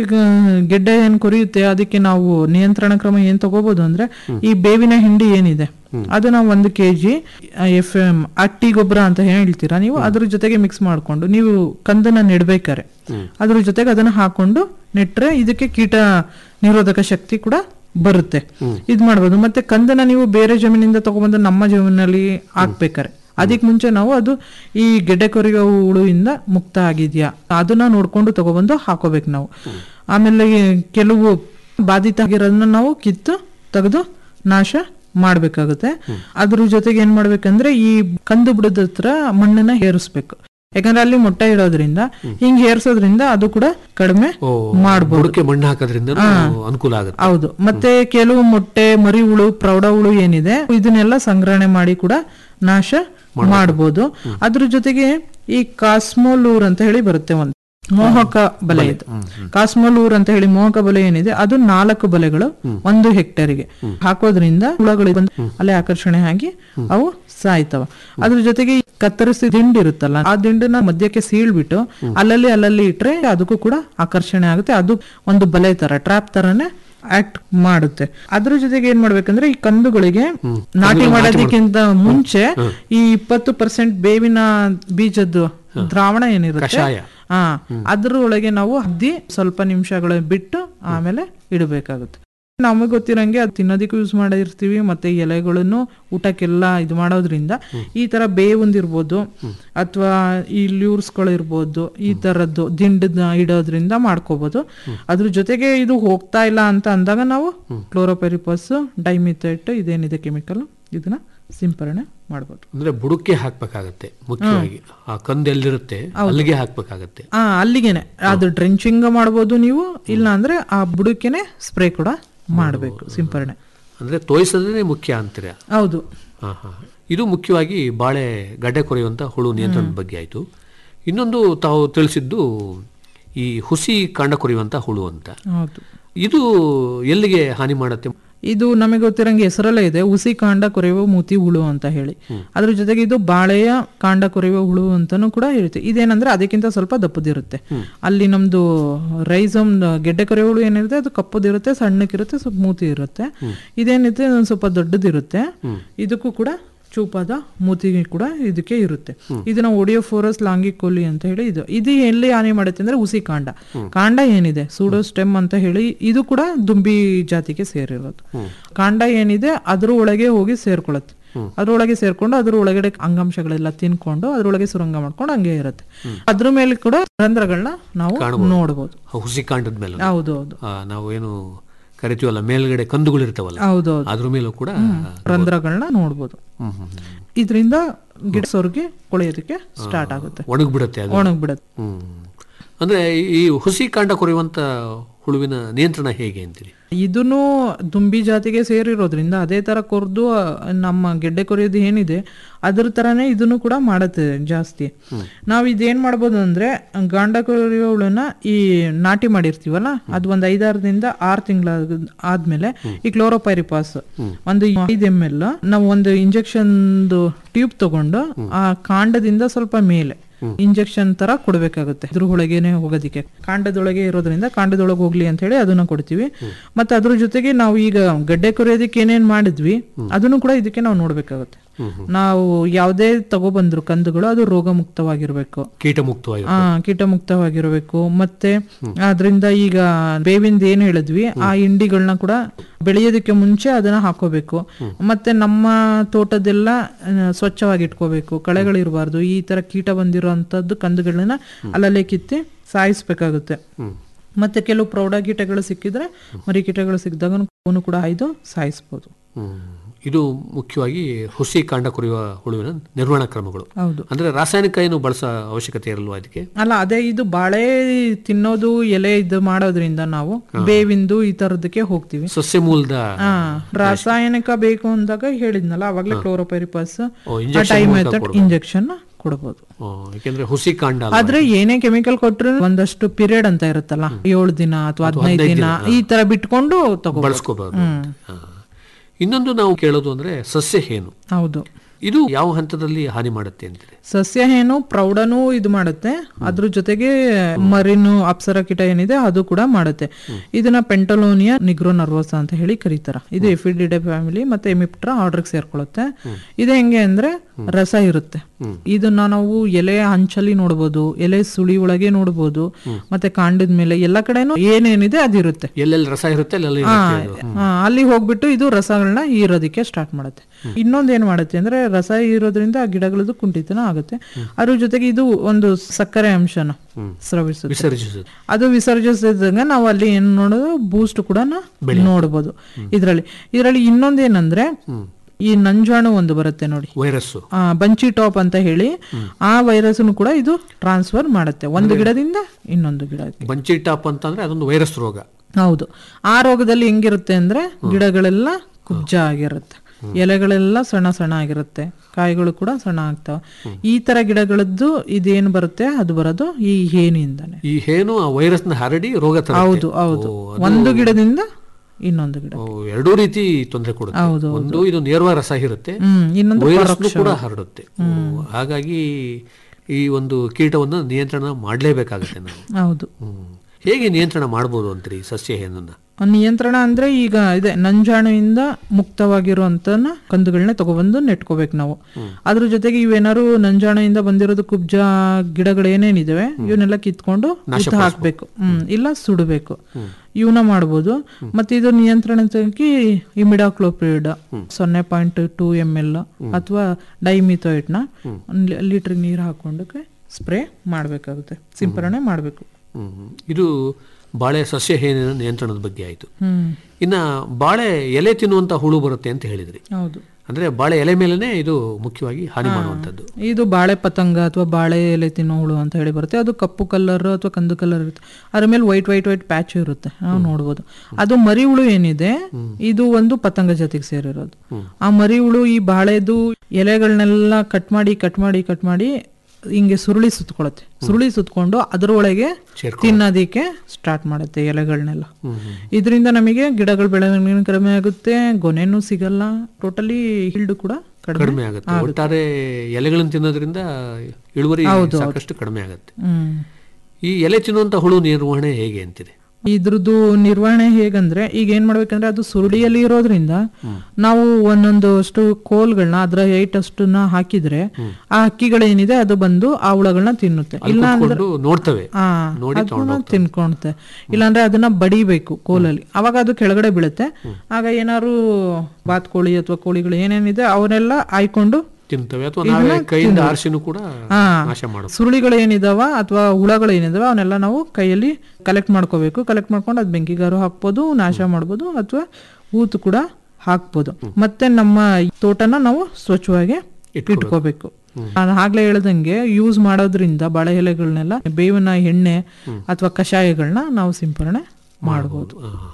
ಗ- ಗೆಡ್ಡೆ ಏನ್ ಕೊರಿಯುತ್ತೆ ಅದಕ್ಕೆ ನಾವು ನಿಯಂತ್ರಣ ಕ್ರಮ ಏನ್ ತಗೋಬಹುದು ಅಂದ್ರೆ ಈ ಬೇವಿನ ಹಿಂಡಿ ಏನಿದೆ ಅದನ್ನ ಒಂದು ಕೆಜಿ ಎಫ್ ಎಂ ಅಟ್ಟಿ ಗೊಬ್ಬರ ಅಂತ ಹೇಳ್ತೀರಾ ನೀವು ಅದ್ರ ಜೊತೆಗೆ ಮಿಕ್ಸ್ ಮಾಡ್ಕೊಂಡು ನೀವು ಕಂದನ್ನ ನೆಡ್ಬೇಕಾರೆ ಅದ್ರ ಜೊತೆಗೆ ಅದನ್ನ ಹಾಕೊಂಡು ನೆಟ್ರೆ ಇದಕ್ಕೆ ಕೀಟ ನಿರೋಧಕ ಶಕ್ತಿ ಕೂಡ ಬರುತ್ತೆ ಇದ್ ಮಾಡ್ಬೋದು ಮತ್ತೆ ಕಂದನ ನೀವು ಬೇರೆ ಜಮೀನಿಂದ ತಗೊಬಂದು ನಮ್ಮ ಜಮೀನಲ್ಲಿ ಹಾಕ್ಬೇಕಾರೆ ಅದಕ್ಕೆ ಮುಂಚೆ ನಾವು ಅದು ಈ ಗೆಡ್ಡೆ ಕೊರೆಯುವ ಹುಳುವಿಂದ ಮುಕ್ತ ಆಗಿದ್ಯಾ ಅದನ್ನ ನೋಡ್ಕೊಂಡು ತಗೊಬಂದು ಹಾಕೋಬೇಕು ನಾವು ಆಮೇಲೆ ಈ ಕೆಲವು ಬಾಧಿತ ಆಗಿರೋದನ್ನ ನಾವು ಕಿತ್ತು ತೆಗೆದು ನಾಶ ಮಾಡ್ಬೇಕಾಗುತ್ತೆ ಅದ್ರ ಜೊತೆಗೆ ಏನ್ ಮಾಡ್ಬೇಕಂದ್ರೆ ಈ ಕಂದು ಬುಡದ ಹತ್ರ ಮಣ್ಣನ್ನ ಏರಿಸ್ಬೇಕು ಯಾಕಂದ್ರೆ ಅಲ್ಲಿ ಮೊಟ್ಟೆ ಇಡೋದ್ರಿಂದ ಹಿಂಗ್ ಏರ್ಸೋದ್ರಿಂದ ಅದು ಕೂಡ ಕಡಿಮೆ ಓ ಮಾಡ್ಬೋದು ಬುಡಕ್ಕೆ ಮಣ್ಣು ಹಾಕೋದ್ರಿಂದ ಅನುಕೂಲ ಆಗುತ್ತೆ ಹೌದು ಮತ್ತೆ ಕೆಲವು ಮೊಟ್ಟೆ ಮರಿ ಹುಳು ಪ್ರೌಢ ಹುಳು ಏನಿದೆ ಇದನ್ನೆಲ್ಲ ಸಂಗ್ರಹಣೆ ಮಾಡಿ ಕೂಡ ನಾಶ ಮಾಡ್ಬೋದು ಅದ್ರ ಜೊತೆಗೆ ಈ ಕಾಸ್ಮೋಲೂರ್ ಅಂತ ಹೇಳಿ ಬರುತ್ತೆ ಒಂದು ಮೋಹಕ ಬಲೆ ಇದು ಕಾಸ್ಮೋಲೂರ್ ಅಂತ ಹೇಳಿ ಮೋಹಕ ಬಲೆ ಏನಿದೆ ಅದು ನಾಲ್ಕು ಬಲೆಗಳು ಒಂದು ಹೆಕ್ಟೇರ್ಗೆ ಹಾಕೋದ್ರಿಂದ ಹುಳಗಳು ಬಂದು ಅಲ್ಲೇ ಆಕರ್ಷಣೆ ಆಗಿ ಅವು ಸಾಯ್ತವ ಅದ್ರ ಜೊತೆಗೆ ಈ ಕತ್ತರಿಸಿ ದಿಂಡು ಇರುತ್ತಲ್ಲ ಆ ದಿಂಡನ್ನ ಮಧ್ಯಕ್ಕೆ ಸೀಳ್ಬಿಟ್ಟು ಅಲ್ಲಲ್ಲಿ ಅಲ್ಲಲ್ಲಿ ಇಟ್ರೆ ಅದಕ್ಕೂ ಕೂಡ ಆಕರ್ಷಣೆ ಆಗುತ್ತೆ ಅದು ಒಂದು ಬಲೆ ತರ ಟ್ರಾಪ್ ತರನೇ ಆಕ್ಟ್ ಮಾಡುತ್ತೆ ಅದ್ರ ಜೊತೆಗೆ ಏನ್ ಮಾಡ್ಬೇಕಂದ್ರೆ ಈ ಕಂದುಗಳಿಗೆ ನಾಟಿ ಮಾಡೋದಕ್ಕಿಂತ ಮುಂಚೆ ಈ ಇಪ್ಪತ್ತು ಪರ್ಸೆಂಟ್ ಬೇವಿನ ಬೀಜದ್ದು ದ್ರಾವಣ ಏನಿರುತ್ತೆ ಕಷಾಯ. ಹಾ ಅದ್ರ ಒಳಗೆ ನಾವು ಹದ್ದಿ ಸ್ವಲ್ಪ ನಿಮಿಷಗಳ ಬಿಟ್ಟು ಆಮೇಲೆ ಇಡಬೇಕಾಗುತ್ತೆ ನಮಗೆ ಗೊತ್ತಿರಂಗೆ ಅದು ತಿನ್ನೋದಕ್ಕೂ ಯೂಸ್ ಮಾಡಿರ್ತೀವಿ ಮತ್ತೆ ಎಲೆಗಳನ್ನು ಊಟಕ್ಕೆಲ್ಲ ಇದು ಮಾಡೋದ್ರಿಂದ ಈ ತರ ಬೇವೊಂದಿರ್ಬೋದು ಅಥವಾ ಈ ಲ್ಯೂರ್ಸ್ಗಳು ಇರ್ಬೋದು ಈ ತರದ್ದು ದಿಂಡದ ಇಡೋದ್ರಿಂದ ಮಾಡ್ಕೋಬಹುದು ಅದ್ರ ಜೊತೆಗೆ ಇದು ಹೋಗ್ತಾ ಇಲ್ಲ ಅಂತ ಅಂದಾಗ ನಾವು ಕ್ಲೋರೋಪೆರಿಪಸ್ ಡೈಮಿಥೇಟ್ ಇದೇನಿದೆ ಕೆಮಿಕಲ್ ಇದನ್ನ ಸಿಂಪರಣೆ ಮಾಡ್ಬೋದು ಅಂದ್ರೆ ಬುಡಕ್ಕೆ ಹಾಕ್ಬೇಕಾಗತ್ತೆ ಮುಖ್ಯವಾಗಿ ಆ ಕಂದು ಎಲ್ಲಿರುತ್ತೆ ಅಲ್ಲಿಗೆ ಹಾಕ್ಬೇಕಾಗತ್ತೆ ಆ ಅಲ್ಲಿಗೆನೆ ಅದು ಡ್ರೆಂಚಿಂಗ್ ಮಾಡ್ಬೋದು ನೀವು ಇಲ್ಲ ಅಂದ್ರೆ ಆ ಬುಡಕ್ಕೆನೆ ಸ್ಪ್ರೇ ಕೂಡ ಮಾಡಬೇಕು ಸಿಂಪರಣೆ ಅಂದ್ರೆ ತೋಯಿಸೋದೇ ಮುಖ್ಯ ಅಂತೀರ ಹೌದು ಹಾ ಹಾ ಇದು ಮುಖ್ಯವಾಗಿ ಬಾಳೆ ಗಡ್ಡೆ ಕೊರೆಯುವಂತ ಹುಳು ನಿಯಂತ್ರಣದ ಬಗ್ಗೆ ಆಯ್ತು ಇನ್ನೊಂದು ತಾವು ತಿಳಿಸಿದ್ದು ಈ ಹುಸಿ ಕಾಂಡ ಕೊರೆಯುವಂತ ಹುಳು ಅಂತ ಹೌದು ಇದು ಎಲ್ಲಿಗೆ ಹಾನಿ ಮಾಡುತ್ತೆ ಇದು ನಮಗೆ ಗೊತ್ತಿರಂಗೆ ಹೆಸರಲ್ಲೇ ಇದೆ ಹುಸಿ ಕಾಂಡ ಕೊರೆಯುವ ಮೂತಿ ಹುಳು ಅಂತ ಹೇಳಿ ಅದ್ರ ಜೊತೆಗೆ ಇದು ಬಾಳೆಯ ಕಾಂಡ ಕೊರೆಯುವ ಹುಳು ಅಂತಾನು ಕೂಡ ಇರುತ್ತೆ ಇದೇನಂದ್ರೆ ಅದಕ್ಕಿಂತ ಸ್ವಲ್ಪ ದಪ್ಪದಿರುತ್ತೆ ಅಲ್ಲಿ ನಮ್ದು ರೈಸಮ್ ಗೆಡ್ಡೆ ಕೊರೆಯುವ ಹುಳು ಏನಿರುತ್ತೆ ಅದು ಕಪ್ಪದಿರುತ್ತೆ ಸಣ್ಣಕ್ಕಿರುತ್ತೆ ಸ್ವಲ್ಪ ಮೂತಿ ಇರುತ್ತೆ ಇದೇನಿದೆ ಒಂದ್ ಸ್ವಲ್ಪ ದೊಡ್ಡದಿರುತ್ತೆ ಇದಕ್ಕೂ ಕೂಡ ಚೂಪಾದ ಮೂತಿ ಕೂಡ ಇದಕ್ಕೆ ಇರುತ್ತೆ ಇದನ್ನ ಒಡಿಯೋಫೋರಸ್ ಲಾಂಗಿಕೋಲಿ ಅಂತ ಹೇಳಿ ಇದು ಇದು ಎಲ್ಲಿ ಹಾನಿ ಮಾಡುತ್ತೆ ಅಂದ್ರೆ ಹುಸಿ ಕಾಂಡ ಕಾಂಡ ಏನಿದೆ ಸೂಡೋ ಸ್ಟೆಮ್ ಅಂತ ಹೇಳಿ ಇದು ಕೂಡ ದುಂಬಿ ಜಾತಿಗೆ ಸೇರಿರೋದು ಕಾಂಡ ಏನಿದೆ ಅದ್ರ ಒಳಗೆ ಹೋಗಿ ಸೇರ್ಕೊಳ್ಳುತ್ತೆ ಅದ್ರೊಳಗೆ ಸೇರ್ಕೊಂಡು ಅದ್ರ ಒಳಗಡೆ ಅಂಗಾಂಶಗಳೆಲ್ಲ ತಿನ್ಕೊಂಡು ಅದ್ರೊಳಗೆ ಸುರಂಗ ಮಾಡ್ಕೊಂಡು ಹಂಗೆ ಇರುತ್ತೆ ಅದ್ರ ಮೇಲೆ ಕೂಡ ರಂಧ್ರಗಳನ್ನ ನಾವು ನೋಡಬಹುದು ಆ ಹುಸಿ ಕಾಂಡದ ಮೇಲೆ ಹೌದು ಹೌದು ಆ, ನಾವು ಏನು ಕರಿತೀವಲ್ಲ ಮೇಲ್ಗಡೆ ಕಂದುಗಳು ಇರ್ತಾವಲ್ಲ ಹೌದು ಹೌದು ಅದ್ರ ಮೇಲೂ ಕೂಡ ರಂಧ್ರಗಳನ್ನ ನೋಡ್ಬೋದು ಹ್ಮ್, ಹ್ಮ್, ಹ್ಮ್. ಇದರಿಂದ ಗಿಡ ಸೊರ್ಗಿ ಕೊಳೆಯೋದಕ್ಕೆ ಸ್ಟಾರ್ಟ್ ಆಗುತ್ತೆ ಒಣಗ್ಬಿಡತ್ತೆ ಅದು ಒಣಗ್ಬಿಡತ್ತೆ ಹ್ಮ್ ಅಂದ್ರೆ ಈ ಹುಸಿ ಕಾಂಡ ಕೊರೆಯುವಂತ ಹುಳುವಿನ ನಿಯಂತ್ರಣ ಹೇಗೆ ಅಂತೀರಿ ಇದನ್ನು ದುಂಬಿ ಜಾತಿಗೆ ಸೇರಿರೋದ್ರಿಂದ ಅದೇ ತರ ಕೊರ್ದು ಆ, ನಮ್ಮ ಗೆಡ್ಡೆ ಕೊರೆಯೋದು ಏನಿದೆ ಅದ್ರ ತರನೇ ಇದನ್ನು ಕೂಡ ಮಾಡುತ್ತೆ ಜಾಸ್ತಿ ನಾವು ಇದೇನ್ ಮಾಡ್ಬೋದು ಅಂದ್ರೆ ಗಾಂಡ ಕೊರೆಯೋ ಹುಳನ ಈ ನಾಟಿ ಮಾಡಿರ್ತೀವಲ್ಲ ಅದು ಒಂದ್ ಐದಾರದಿಂದ ಆರು ತಿಂಗಳ ಆದ್ಮೇಲೆ ಈ ಕ್ಲೋರೋಪೈರಿಪಾಸ್ ಒಂದು ಐದು ಎಮ್ ಎಲ್ ನಾವು ಒಂದು ಇಂಜೆಕ್ಷನ್ ಟ್ಯೂಬ್ ತಗೊಂಡು ಆ ಕಾಂಡದಿಂದ ಸ್ವಲ್ಪ ಮೇಲೆ ಇಂಜೆಕ್ಷನ್ ತರ ಕೊಡ್ಬೇಕಾಗುತ್ತೆ ಇದ್ರ ಒಳಗೇನೆ ಹೋಗೋದಿಕ್ಕೆ ಕಾಂಡದೊಳಗೆ ಇರೋದ್ರಿಂದ ಕಾಂಡದೊಳಗೆ ಹೋಗ್ಲಿ ಅಂತ ಹೇಳಿ ಅದನ್ನ ಕೊಡ್ತೀವಿ ಮತ್ತೆ ಅದ್ರ ಜೊತೆಗೆ ನಾವು ಈಗ ಗಡ್ಡೆ ಕೊರೆಯೋದಕ್ಕೆ ಏನೇನ್ ಮಾಡಿದ್ವಿ ಅದನ್ನು ಕೂಡ ಇದಕ್ಕೆ ನಾವು ನೋಡ್ಬೇಕಾಗುತ್ತೆ ನಾವು ಯಾವುದೇ ತಗೊಬಂದ್ರು ಕಂದುಗಳು ಅದು ರೋಗ ಮುಕ್ತವಾಗಿರ್ಬೇಕು ಕೀಟ ಮುಕ್ತವಾಗಿ ಆ ಕೀಟ ಮುಕ್ತವಾಗಿರಬೇಕು ಮತ್ತೆ ಅದರಿಂದ ಈಗ ಬೇವಿಂದ ಏನ್ ಹೇಳಿದ್ವಿ ಆ ಹಿಂಡಿಗಳನ್ನ ಕೂಡ ಬೆಳೆಯೋದಕ್ಕೆ ಮುಂಚೆ ಅದನ್ನ ಹಾಕೋಬೇಕು ಮತ್ತೆ ನಮ್ಮ ತೋಟದೆಲ್ಲ ಆ, ಸ್ವಚ್ಛವಾಗಿ ಇಟ್ಕೋಬೇಕು ಕಳೆಗಳಿರಬಾರ್ದು ಈ ತರ ಕೀಟ ಬಂದಿರೋಂಥದ್ದು ಕಂದುಗಳನ್ನ ಅಲ್ಲಲ್ಲೇ ಕಿತ್ತಿ ಸಾಯಿಸ್ಬೇಕಾಗುತ್ತೆ ಮತ್ತೆ ಕೆಲವು ಪ್ರೌಢ ಕೀಟಗಳು ಸಿಕ್ಕಿದ್ರೆ ಮರಿ ಕೀಟಗಳು ಸಿಕ್ಕಿದಾಗ ಅವನು ಕೂಡ ಆಯ್ದು ಸಾಯಿಸ್ಬೋದು ಹ್ಮ್. ಇದು ಮುಖ್ಯವಾಗಿ ಹುಸಿ ಕಾಂಡ ಕೊರೆಯುವ ಹುಳುವಿನ ನಿರ್ವಹಣಾ ಕ್ರಮಗಳು ಹೌದು ಅಂದ್ರೆ ರಾಸಾಯನಿಕ ಏನು ಬಳಸೋ ಅವಶ್ಯಕತೆ ಇರಲ್ವಾ ಅದಕ್ಕೆ ಅಲ್ಲ ಅದೇ ಇದು ಬಾಳೆ ತಿನ್ನೋದು ಎಲೆ ಇದು ಮಾಡೋದ್ರಿಂದ ನಾವು ಬೇವಿಂದು ಈ ತರದಕ್ಕೆ ಹೋಗ್ತೀವಿ ಸಸ್ಯ ಮೂಲದ ಹಾ ರಾಸಾಯನಿಕ ಬೇಕು ಅಂದಾಗ ಹೇಳಿದ್ನಲ್ಲ ಅವಾಗ್ಲೇ ಕ್ಲೋರೋಪೆರಿಪಾಸ್ ಓ, injection ಟೈಮ್ ಮೂಲಕ ಕೊಡ್ಬೋದು. ಇಂಜೆಕ್ಷನ್ ಕೊಡಬಹುದು ಆ, ಯಾಕೆಂದ್ರೆ ಹುಸಿ ಕಾಂಡ ಅಲ್ವಾ? ಆದ್ರೆ ಏನೇ ಕೆಮಿಕಲ್ ಕೊಟ್ರು ಒಂದಷ್ಟು ಪೀರಿಯಡ್ ಅಂತ ಇರುತ್ತಲ್ಲ ಏಳು ದಿನ ಅಥವಾ ಹದಿನೈದು ದಿನ ಈ ತರ ಬಿಟ್ಕೊಂಡು ತಗೋ ಬಳಸ್ಕೋಬಹುದು ಆ. ಇನ್ನೊಂದು ನಾವು ಕೇಳೋದು ಅಂದ್ರೆ ಸಸ್ಯ ಹೇನು ಹೌದು ಇದು ಯಾವ ಹಂತದಲ್ಲಿ ಹಾನಿ ಮಾಡುತ್ತೆ ಅಂತೀರಿ ಸಸ್ಯ ಏನು ಪ್ರೌಢನೂ ಇದು ಮಾಡುತ್ತೆ ಅದ್ರ ಜೊತೆಗೆ ಮರಿನು ಅಪ್ಸರ ಕೀಟ ಏನಿದೆ ಅದು ಕೂಡ ಮಾಡುತ್ತೆ ಇದನ್ನ ಪೆಂಟಲೋನಿಯಾ ನಿಗ್ರೋ ನರ್ವೋಸ ಅಂತ ಹೇಳಿ ಕರೀತಾರ ಇದು ಎಫಿಡಿಡೆ ಫ್ಯಾಮಿಲಿ ಮತ್ತೆ ಎಮಿಪ್ಟ್ರಾ ಆರ್ಡರ್ಗೆ ಸೇರ್ಕೊಳ್ಳುತ್ತೆ ಇದು ಹೆಂಗೆ ಅಂದ್ರೆ ರಸ ಇರುತ್ತೆ ಇದನ್ನ ನಾವು ಎಲೆ ಹಂಚಲ್ಲಿ ನೋಡ್ಬೋದು ಎಲೆ ಸುಳಿ ಒಳಗೆ ನೋಡ್ಬೋದು ಮತ್ತೆ ಕಾಂಡದ ಮೇಲೆ ಎಲ್ಲ ಕಡೆನೂ ಏನೇನಿದೆ ಅದಿರುತ್ತೆ ಎಲ್ಲೆಲ್ಲಿ ರಸ ಇರುತ್ತೆ ಅಲ್ಲೆಲ್ಲ ಆ, ಇರುತ್ತೆ ಅದು. ಆ, ಅಲ್ಲಿ ಹೋಗ್ಬಿಟ್ಟು ಇದು ರಸಗಳನ್ನ ಹೀರೋದಿಕ್ಕೆ ಸ್ಟಾರ್ಟ್ ಮಾಡುತ್ತೆ ಇನ್ನೊಂದ್ ಏನ್ ಮಾಡುತ್ತೆ ಅಂದ್ರೆ ರಸ ಹೀರೋದ್ರಿಂದ ಆ ಗಿಡಗಳದ್ದು ಕುಂಠಿತನ ಆಗುತ್ತೆ ಅದ್ರ ಜೊತೆಗೆ ಇದು ಒಂದು ಸಕ್ಕರೆ ಅಂಶನ ಸ್ರವಿಸುತ್ತೆ ವಿಸರ್ಜಿಸುತ್ತೆ ಅದು ವಿಸರ್ಜಿಸಿದಾಗ ನಾವು ಅಲ್ಲಿ ಏನ್ ನೋಡೋದು ಬೂಸ್ಟ್ ಕೂಡ ನೋಡಬಹುದು ಇದ್ರಲ್ಲಿ ಇದ್ರಲ್ಲಿ ಇನ್ನೊಂದೇನಂದ್ರೆ ಈ ನಂಜಾಣು ಒಂದು ಬರುತ್ತೆ ನೋಡಿ ವೈರಸ್ ಆ, ಬಂಚಿ ಟಾಪ್ ಅಂತ ಹೇಳಿ ಆ ವೈರಸ್ ಕೂಡ ಇದು ಟ್ರಾನ್ಸ್ಫರ್ ಮಾಡುತ್ತೆ ಒಂದು ಗಿಡದಿಂದ ಇನ್ನೊಂದು ಗಿಡಕ್ಕೆ ಬಂಚಿ ಟಾಪ್ ಅಂತಂದ್ರೆ ಅದೊಂದು ವೈರಸ್ ರೋಗ ಹೌದು ಆ ರೋಗದಲ್ಲಿ ಹೆಂಗಿರುತ್ತೆ ಅಂದ್ರೆ ಗಿಡಗಳೆಲ್ಲ ಕುಬ್ಜ ಆಗಿರುತ್ತೆ ಎಲೆಗಳೆಲ್ಲ ಸಣ್ಣ ಸಣ್ಣ ಆಗಿರುತ್ತೆ ಕಾಯಿಗಳು ಕೂಡ ಸಣ್ಣ ಆಗ್ತಾವ ಈ ತರ ಗಿಡಗಳದ್ದು ಇದೇನು ಬರುತ್ತೆ ಅದು ಬರೋದು ಈ ಹೇನಿಂದಾನೆ ಈ ಹೇನು ಆ ವೈರಸ್ ನ ಹರಡಿ ರೋಗ ತರುತ್ತೆ. ಹೌದು ಹೌದು ಓ, ಅದು- ಒಂದು ಗಿಡದಿಂದ ಇನ್ನೊಂದು ಗಿಡ ಓ, ಎರಡೂ ರೀತಿ ತೊಂದರೆ ಕೊಡುತ್ತೆ ಹೌದು, ಹೌದು. ಒಂದು ಇದು ನೇರವಾಗಿ ರಸ ಇರುತ್ತೆ ಹ್ಮ್, ಇನ್ನೊಂದು ವೈರಸ್ನು ಪರೋಕ್ಷ. ಕೂಡ ಹರಡುತ್ತೆ ಓ, ಹಾಗಾಗಿ ಈ ಒಂದು ಕೀಟವನ್ನು ನಿಯಂತ್ರಣ ಮಾಡಲೇಬೇಕಾಗುತ್ತೆ ನಾವು ಹೌದು ಹ್ಮ್. ಹೇಗೆ ನಿಯಂತ್ರಣ ಮಾಡ್ಬೋದು ಅಂತೀರಿ ಸಸ್ಯ ಹೇನನ್ನ ಆ ನಿಯಂತ್ರಣ ಅಂದ್ರೆ ಈಗ ಇದೆ ನಂಜಾಣುವಿಂದ ಮುಕ್ತವಾಗಿರುವಂತ ಕಂದುಗಳನ್ನ ತಗೊಬಂದು ನೆಟ್ಕೋಬೇಕು ನಾವು ಅದ್ರ ಜೊತೆಗೆ ಇವೇನಾರು ನಂಜಾಣುವಿಂದ ಬಂದಿರೋದು ಕುಬ್ಜ ಗಿಡಗಳು ಏನೇನಿದಾವೆ ಇವನ್ನೆಲ್ಲ ಕಿತ್ಕೊಂಡು ಕಿತ್ತು ಹಾಕ್ಬೇಕು ಹ್ಮ್ ಇಲ್ಲ ಸುಡಬೇಕು ಇವನ್ನ ಮಾಡ್ಬೋದು ಮತ್ತೆ ಇದು ನಿಯಂತ್ರಣಕ್ಕೆ ಇಮಿಡಾಕ್ಲೋಪ್ರಿಡ್ ಸೊನ್ನೆ ಪಾಯಿಂಟ್ ಟೂ ಎಮ್ ಎಲ್ ಅಥವಾ ಡೈಮಿಥೋಯಿಟ್ನ ಲೀಟರ್ ನೀರು ಹಾಕೊಂಡಕ್ಕೆ ಸ್ಪ್ರೇ ಮಾಡಬೇಕಾಗುತ್ತೆ ಸಿಂಪರಣೆ ಮಾಡಬೇಕು ಹ್ಮ್. ಇದು ಬಾಳೆ ಸಸ್ಯ ಹೇನಿನ ನಿಯಂತ್ರಣದ ಬಗ್ಗೆ ಆಯಿತು ಹ್ಮ್ ಇನ್ನ ಬಾಳೆ ಎಲೆ ತಿನ್ನುವಂತ ಹುಳು ಬರುತ್ತೆ ಅಂತ ಹೇಳಿದ್ರಿ ಹೌದು ಅಂದ್ರೆ ಬಾಳೆ ಎಲೆ ಮೇಲೆನೆ ಇದು ಮುಖ್ಯವಾಗಿ ಹಾನಿ ಮಾಡುವಂಥದ್ದು ಇದು ಬಾಳೆ ಪತಂಗ ಅಥವಾ ಬಾಳೆ ಎಲೆ ತಿನ್ನೋ ಹುಳು ಅಂತ ಹೇಳಿ ಬರುತ್ತೆ ಅದು ಕಪ್ಪು ಕಲರ್ ಅಥವಾ ಕಂದು ಕಲರ್ ಇರುತ್ತೆ ಅದ್ರ ಮೇಲೆ ವೈಟ್ ವೈಟ್ ವೈಟ್ ಪ್ಯಾಚ್ ಇರುತ್ತೆ ನಾವು ನೋಡ್ಬೋದು ಅದು ಮರಿ ಹುಳು ಏನಿದೆ ಇದು ಒಂದು ಪತಂಗ ಜೊತೆಗೆ ಸೇರಿರೋದು ಆ ಮರಿ ಹುಳು ಈ ಬಾಳೆದು ಎಲೆಗಳನ್ನೆಲ್ಲ ಕಟ್ ಮಾಡಿ ಕಟ್ ಮಾಡಿ ಕಟ್ ಮಾಡಿ ಹಿಂಗೆ ಸುರುಳಿ ಸುತ್ಕೊಳತ್ತೆ ಸುರುಳಿ ಸುತ್ಕೊಂಡು ಅದ್ರೊಳಗೆ ತಿನ್ನೋದಿಕ್ಕೆ ಸ್ಟಾರ್ಟ್ ಮಾಡುತ್ತೆ ಎಲೆಗಳನ್ನೆಲ್ಲ ಇದರಿಂದ ನಮಗೆ ಗಿಡಗಳ ಬೆಳವಣಿಗೆ ಕಡಿಮೆ ಆಗುತ್ತೆ ಗೊನೆನೂ ಸಿಗಲ್ಲ ಟೋಟಲಿ ಹಿಲ್ಡು ಕೂಡ ಕಡಿಮೆ ಕಡಿಮೆ ಆಗುತ್ತೆ ಒಟ್ಟಾರೆ ಎಲೆಗಳನ್ನು ತಿನ್ನೋದ್ರಿಂದ ಇಳುವರಿ ಹೌದು, ಹೌದು. ಸಾಕಷ್ಟು ಕಡಿಮೆ ಆಗುತ್ತೆ ಹ್ಮ್ ಈ ಎಲೆ ತಿನ್ನುವಂತ ಹುಳು ನಿರ್ವಹಣೆ ಹೇಗೆ ಅಂತೀರಿ ಇದ್ರದ್ದು ನಿರ್ವಹಣೆ ಹೇಗಂದ್ರೆ ಈಗ ಏನ್ ಮಾಡ್ಬೇಕಂದ್ರೆ ಅದು ಸುರುಳಿಯಲ್ಲಿ ಇರೋದ್ರಿಂದ ನಾವು ಒಂದೊಂದು ಅಷ್ಟು ಕೋಲ್ಗಳನ್ನ ಅದ್ರ ಏಟ್ ಅಷ್ಟನ್ನ ಹಾಕಿದ್ರೆ ಆ ಹಕ್ಕಿಗಳೇನಿದೆ ಅದು ಬಂದು ಆ ಹುಳಗಳನ್ನ ತಿನ್ನುತ್ತೆ ಅಲ್ಲಿ ಇಲ್ಲ ಅಂದ್ರೆ ಕೂತ್ಕೊಂಡು ನೋಡ್ತವೆ ಆ, ನೋಡಿ ಅದನ್ನ ತಿನ್ಕೊಳುತ್ತೆ ಇಲ್ಲಾಂದ್ರೆ ಅದನ್ನ ಬಡಿಬೇಕು ಕೋಲಲ್ಲಿ ಅವಾಗ ಅದು ಕೆಳಗಡೆ ಬೀಳುತ್ತೆ ಆಗ ಏನಾದ್ರು ಬಾತ್ಕೋಳಿ ಅಥವಾ ಕೋಳಿಗಳು ಏನೇನಿದೆ ಅವನ್ನೆಲ್ಲ ಆಯ್ಕೊಂಡು ತಿಂತವೆ ಅಥವಾ ಇದನ್ನ ನಾವೇ ಕೈಯಿಂದ ತಿನ್ನುತ್ತೆ. ಆರಿಸಿನೂ ಕೂಡ ಹಾ. ನಾಶ ಮಾಡುತ್ತೆ ಸುರುಳಿಗಳು ಏನಿದಾವ ಅಥವಾ ಹುಳಗಳು ಏನಿದಾವ ಅವನ್ನೆಲ್ಲ ನಾವು ಕೈಯಲ್ಲಿ ಕಲೆಕ್ಟ್ ಮಾಡ್ಕೋಬೇಕು ಕಲೆಕ್ಟ್ ಮಾಡ್ಕೊಂಡು ಅದು ಬೆಂಕಿಗಾರು ಹಾಕ್ಬೋದು ನಾಶ ಮಾಡ್ಬೋದು ಅಥವಾ ಊತು ಕೂಡ ಹಾಕ್ಬೋದು ಮತ್ತೆ ನಮ್ಮ ತೋಟನ ನಾವು ಸ್ವಚ್ಛವಾಗಿ ಇಟ್ಕೋಬೇಕು ನಾನು ಆಗ್ಲೇ ಹೇಳ್ದಂಗೆ ಯೂಸ್ ಮಾಡೋದ್ರಿಂದ ಬಾಳೆ ಎಲೆಗಳನ್ನೆಲ್ಲ ಬೇವಿನ ಎಣ್ಣೆ ಅಥವಾ ಕಷಾಯಗಳನ್ನ ನಾವು ಸಿಂಪರಣೆ ಮಾಡ್ಬೋದು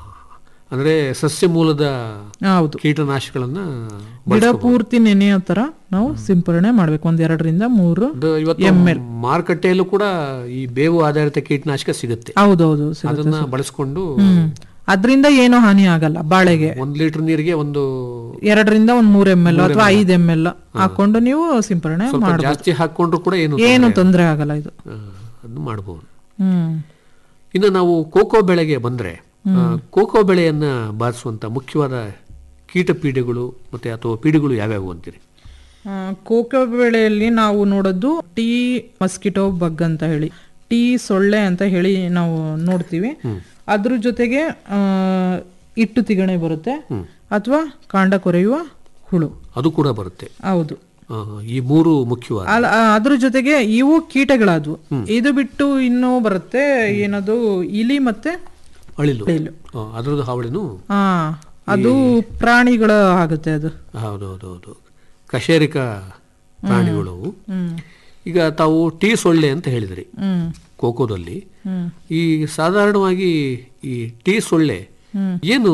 ಅಂದ್ರೆ ಸಸ್ಯ ಮೂಲದ ಹೌದು ಕೀಟನಾಶಕಗಳನ್ನ ಗಿಡ ಪೂರ್ತಿ ನೆನೆಯೋ ತರ ನಾವು ಸಿಂಪರಣೆ ಮಾಡ್ಬೇಕು ಒಂದ್ ಎರಡರಿಂದ ಮೂರು ಅದು ಇವತ್ತು ಎಮ್ ಎಲ್ ಮಾರುಕಟ್ಟೆಯಲ್ಲೂ ಕೂಡ ಈ ಬೇವು ಆಧಾರಿತ ಕೀಟನಾಶಕ ಸಿಗುತ್ತೆ ಹೌದೌದು ಸಿಗುತ್ತೆ, ಅದನ್ನ ಸಿಗುತ್ತೆ. ಬಳಸ್ಕೊಂಡು ಹ್ಮ್ ಅದರಿಂದ ಏನೂ ಹಾನಿ ಆಗಲ್ಲ ಬಾಳೆಗೆ ಒಂದ್ ಲೀಟರ್ ನೀರಿಗೆ ಒಂದು ಎರಡರಿಂದ ಒಂದ್ ಮೂರ್ ಎಮ್ ಎಲ್ ಮೂರ್ ಅಥವಾ ml. ಐದ್ ಎಮ್ ಎಲ್ ಹಾಕೊಂಡು ನೀವು ಸಿಂಪರಣೆ ಸ್ವಲ್ಪ ಮಾಡಬಹುದು ಜಾಸ್ತಿ ಹಾಕೊಂಡ್ರು ಕೂಡ ಏನು ಏನು ತೊಂದರೆ ಆಗಲ್ಲ ಇದು ಅದನ್ನ ಮಾಡಬಹುದು ಹ್ಮ್ ಇನ್ನು ನಾವು ಕೋಕೋ ಬೆಳೆಗೆ ಬಂದ್ರೆ ಆ, ಕೋಕೋ ಬೆಳೆಯನ್ನ ಬಾಧಿಸುವಂತ ಮುಖ್ಯವಾದ ಕೀಟ ಪೀಡೆಗಳು ಮತ್ತೆ ಅಥವಾ ಪೀಡೆಗಳು ಯಾವ್ಯಾವು ಅಂತೀರಿ ಆ, ಕೋಕೋ ಬೆಳೆಯಲ್ಲಿ ನಾವು ನೋಡೋದು ಟೀ ಮಸ್ಕಿಟೋ ಬಗ್ ಅಂತ ಹೇಳಿ ಟೀ ಸೊಳ್ಳೆ ಅಂತ ಹೇಳಿ ನಾವು ನೋಡ್ತೀವಿ ಅದ್ರ ಜೊತೆಗೆ ಆ, ಇಟ್ಟು ತಿಗಣೆ ಬರುತ್ತೆ ಅಥವಾ ಕಾಂಡ ಕೊರೆಯುವ ಹುಳು ಅದು ಕೂಡ ಬರುತ್ತೆ ಹೌದು ಆ, ಈ ಮೂರು ಮುಖ್ಯವಾದ ಅಲ್ಲ ಆ, ಅದ್ರ ಜೊತೆಗೆ ಇವು ಕೀಟಗಳಾದ್ವು ಇದು ಬಿಟ್ಟು ಇನ್ನೂ ಬರುತ್ತೆ ಏನದು ಇಲಿ ಮತ್ತೆ ಅಳಿಲು ಅಳಿಲು. ಆ, ಅದ್ರದ್ದು ಹಾವಳಿನೂ ಹಾ ಅದು ಪ್ರಾಣಿಗಳ ಆಗುತ್ತೆ ಅದು ಹೌದೌದೌದು ಕಶೇರಿಕ ಪ್ರಾಣಿಗಳು ಅವು. ಹ್ಮ್ ಈಗ ತಾವು ಟೀ ಸೊಳ್ಳೆ ಅಂತ ಹೇಳಿದ್ರಿ ಹ್ಮ್ ಕೋಕೋದಲ್ಲಿ ಹ್ಮ್ ಈ ಸಾಧಾರಣವಾಗಿ ಈ ಟೀ ಸೊಳ್ಳೆ ಹ್ಮ್. ಏನು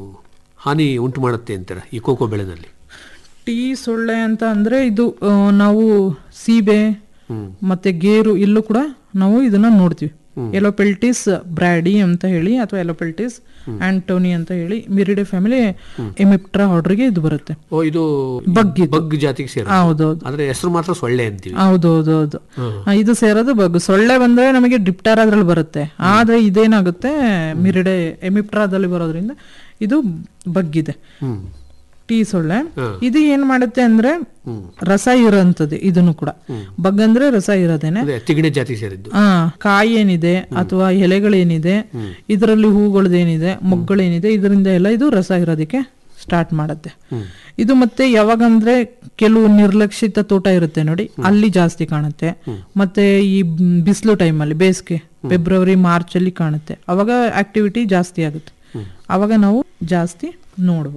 ಹಾನಿ ಉಂಟು ಮಾಡುತ್ತೆ ಅಂತೀರ ಈ ಕೋಕೋ ಬೆಳೆನಲ್ಲಿ ಟೀ ಸೊಳ್ಳೆ ಅಂತ ಅಂದ್ರೆ ಇದು ಆ, ನಾವು ಸೀಬೆ ಹ್ಮ್. ಮತ್ತೆ ಗೇರು ಇಲ್ಲೂ ಕೂಡ ನಾವು ಇದನ್ನ ನೋಡ್ತೀವಿ ಎಲೋಪೆಲ್ಟಿಸ್ ಬ್ರಾಡಿ ಅಂತ ಹೇಳಿ ಅಥವಾ ಎಲೋಪೆಲ್ಟಿಸ್ ಆಂಟೋನಿ ಅಂತ ಹೇಳಿ ಮಿರಿಡೆ ಫ್ಯಾಮಿಲಿ ಎಮಿಪ್ಟ್ರಾ ಆರ್ಡರ್ಗೆ ಇದು ಬರುತ್ತೆ ಓ ಇದು ಬಗ್ ಇದು. ಬಗ್ ಜಾತಿಗೆ ಸೇರ ಹೌದೌದು ಆದ್ರೆ ಹೆಸರು ಮಾತ್ರ ಸೊಳ್ಳೆ ಅಂತೀವಿ ಹೌದೌದೌದು ಹ್ಮ್. ಆ, ಇದು ಸೇರೋದು ಬಗ್ ಸೊಳ್ಳೆ ಬಂದ್ರೆ ನಮಗೆ ಡಿಪ್ಟಾರ್ ಅದ್ರಲ್ಲಿ ಬರುತ್ತೆ ಆದ್ರೆ ಇದೇನಾಗುತ್ತೆ ಮಿರಿಡೆ ಎಮಿಪ್ಟ್ರಾದಲ್ಲಿ ಬರೋದ್ರಿಂದ ಇದು ಬಗ್ಗಿದೆ ಹ್ಮ್ ಟೀ ಸೊಳ್ಳೆ ಹ್ಮ್. ಇದು ಏನ್ ಮಾಡುತ್ತೆ ಅಂದ್ರೆ ರಸ ಇರೋಂಥದ್ದು ಇದನ್ನು ಕೂಡ ಬಗ್ ಅಂದ್ರೆ ರಸ ಇರೋದೇನೆ ಅದೇ ತಿಗಣೆ ಜಾತಿ ಸೇರಿದ್ದು ಆ ಕಾಯಿ ಏನಿದೆ ಅಥವಾ ಎಲೆಗಳೇನಿದೆ ಇದರಲ್ಲಿ ಹೂಗಳದೇನಿದೆ ಮೊಗ್ಗಳೇನಿದೆ ಇದರಿಂದ ಎಲ್ಲ ಇದು ರಸ ಇರೋದಕ್ಕೆ ಸ್ಟಾರ್ಟ್ ಮಾಡುತ್ತೆ ಇದು ಮತ್ತೆ ಯಾವಾಗಂದ್ರೆ ಕೆಲವು ನಿರ್ಲಕ್ಷಿತ ತೋಟ ಇರುತ್ತೆ ನೋಡಿ ಅಲ್ಲಿ ಜಾಸ್ತಿ ಕಾಣುತ್ತೆ ಮತ್ತೆ ಈ ಬಿಸಿಲು ಟೈಮಲ್ಲಿ ಬೇಸಿಗೆ ಫೆಬ್ರವರಿ ಮಾರ್ಚ್ ಅಲ್ಲಿ ಕಾಣುತ್ತೆ ಅವಾಗ ಆಕ್ಟಿವಿಟಿ ಜಾಸ್ತಿ ಆಗುತ್ತೆ ಅವಾಗ ನಾವು ಜಾಸ್ತಿ ನೋಡ್ಬೋದು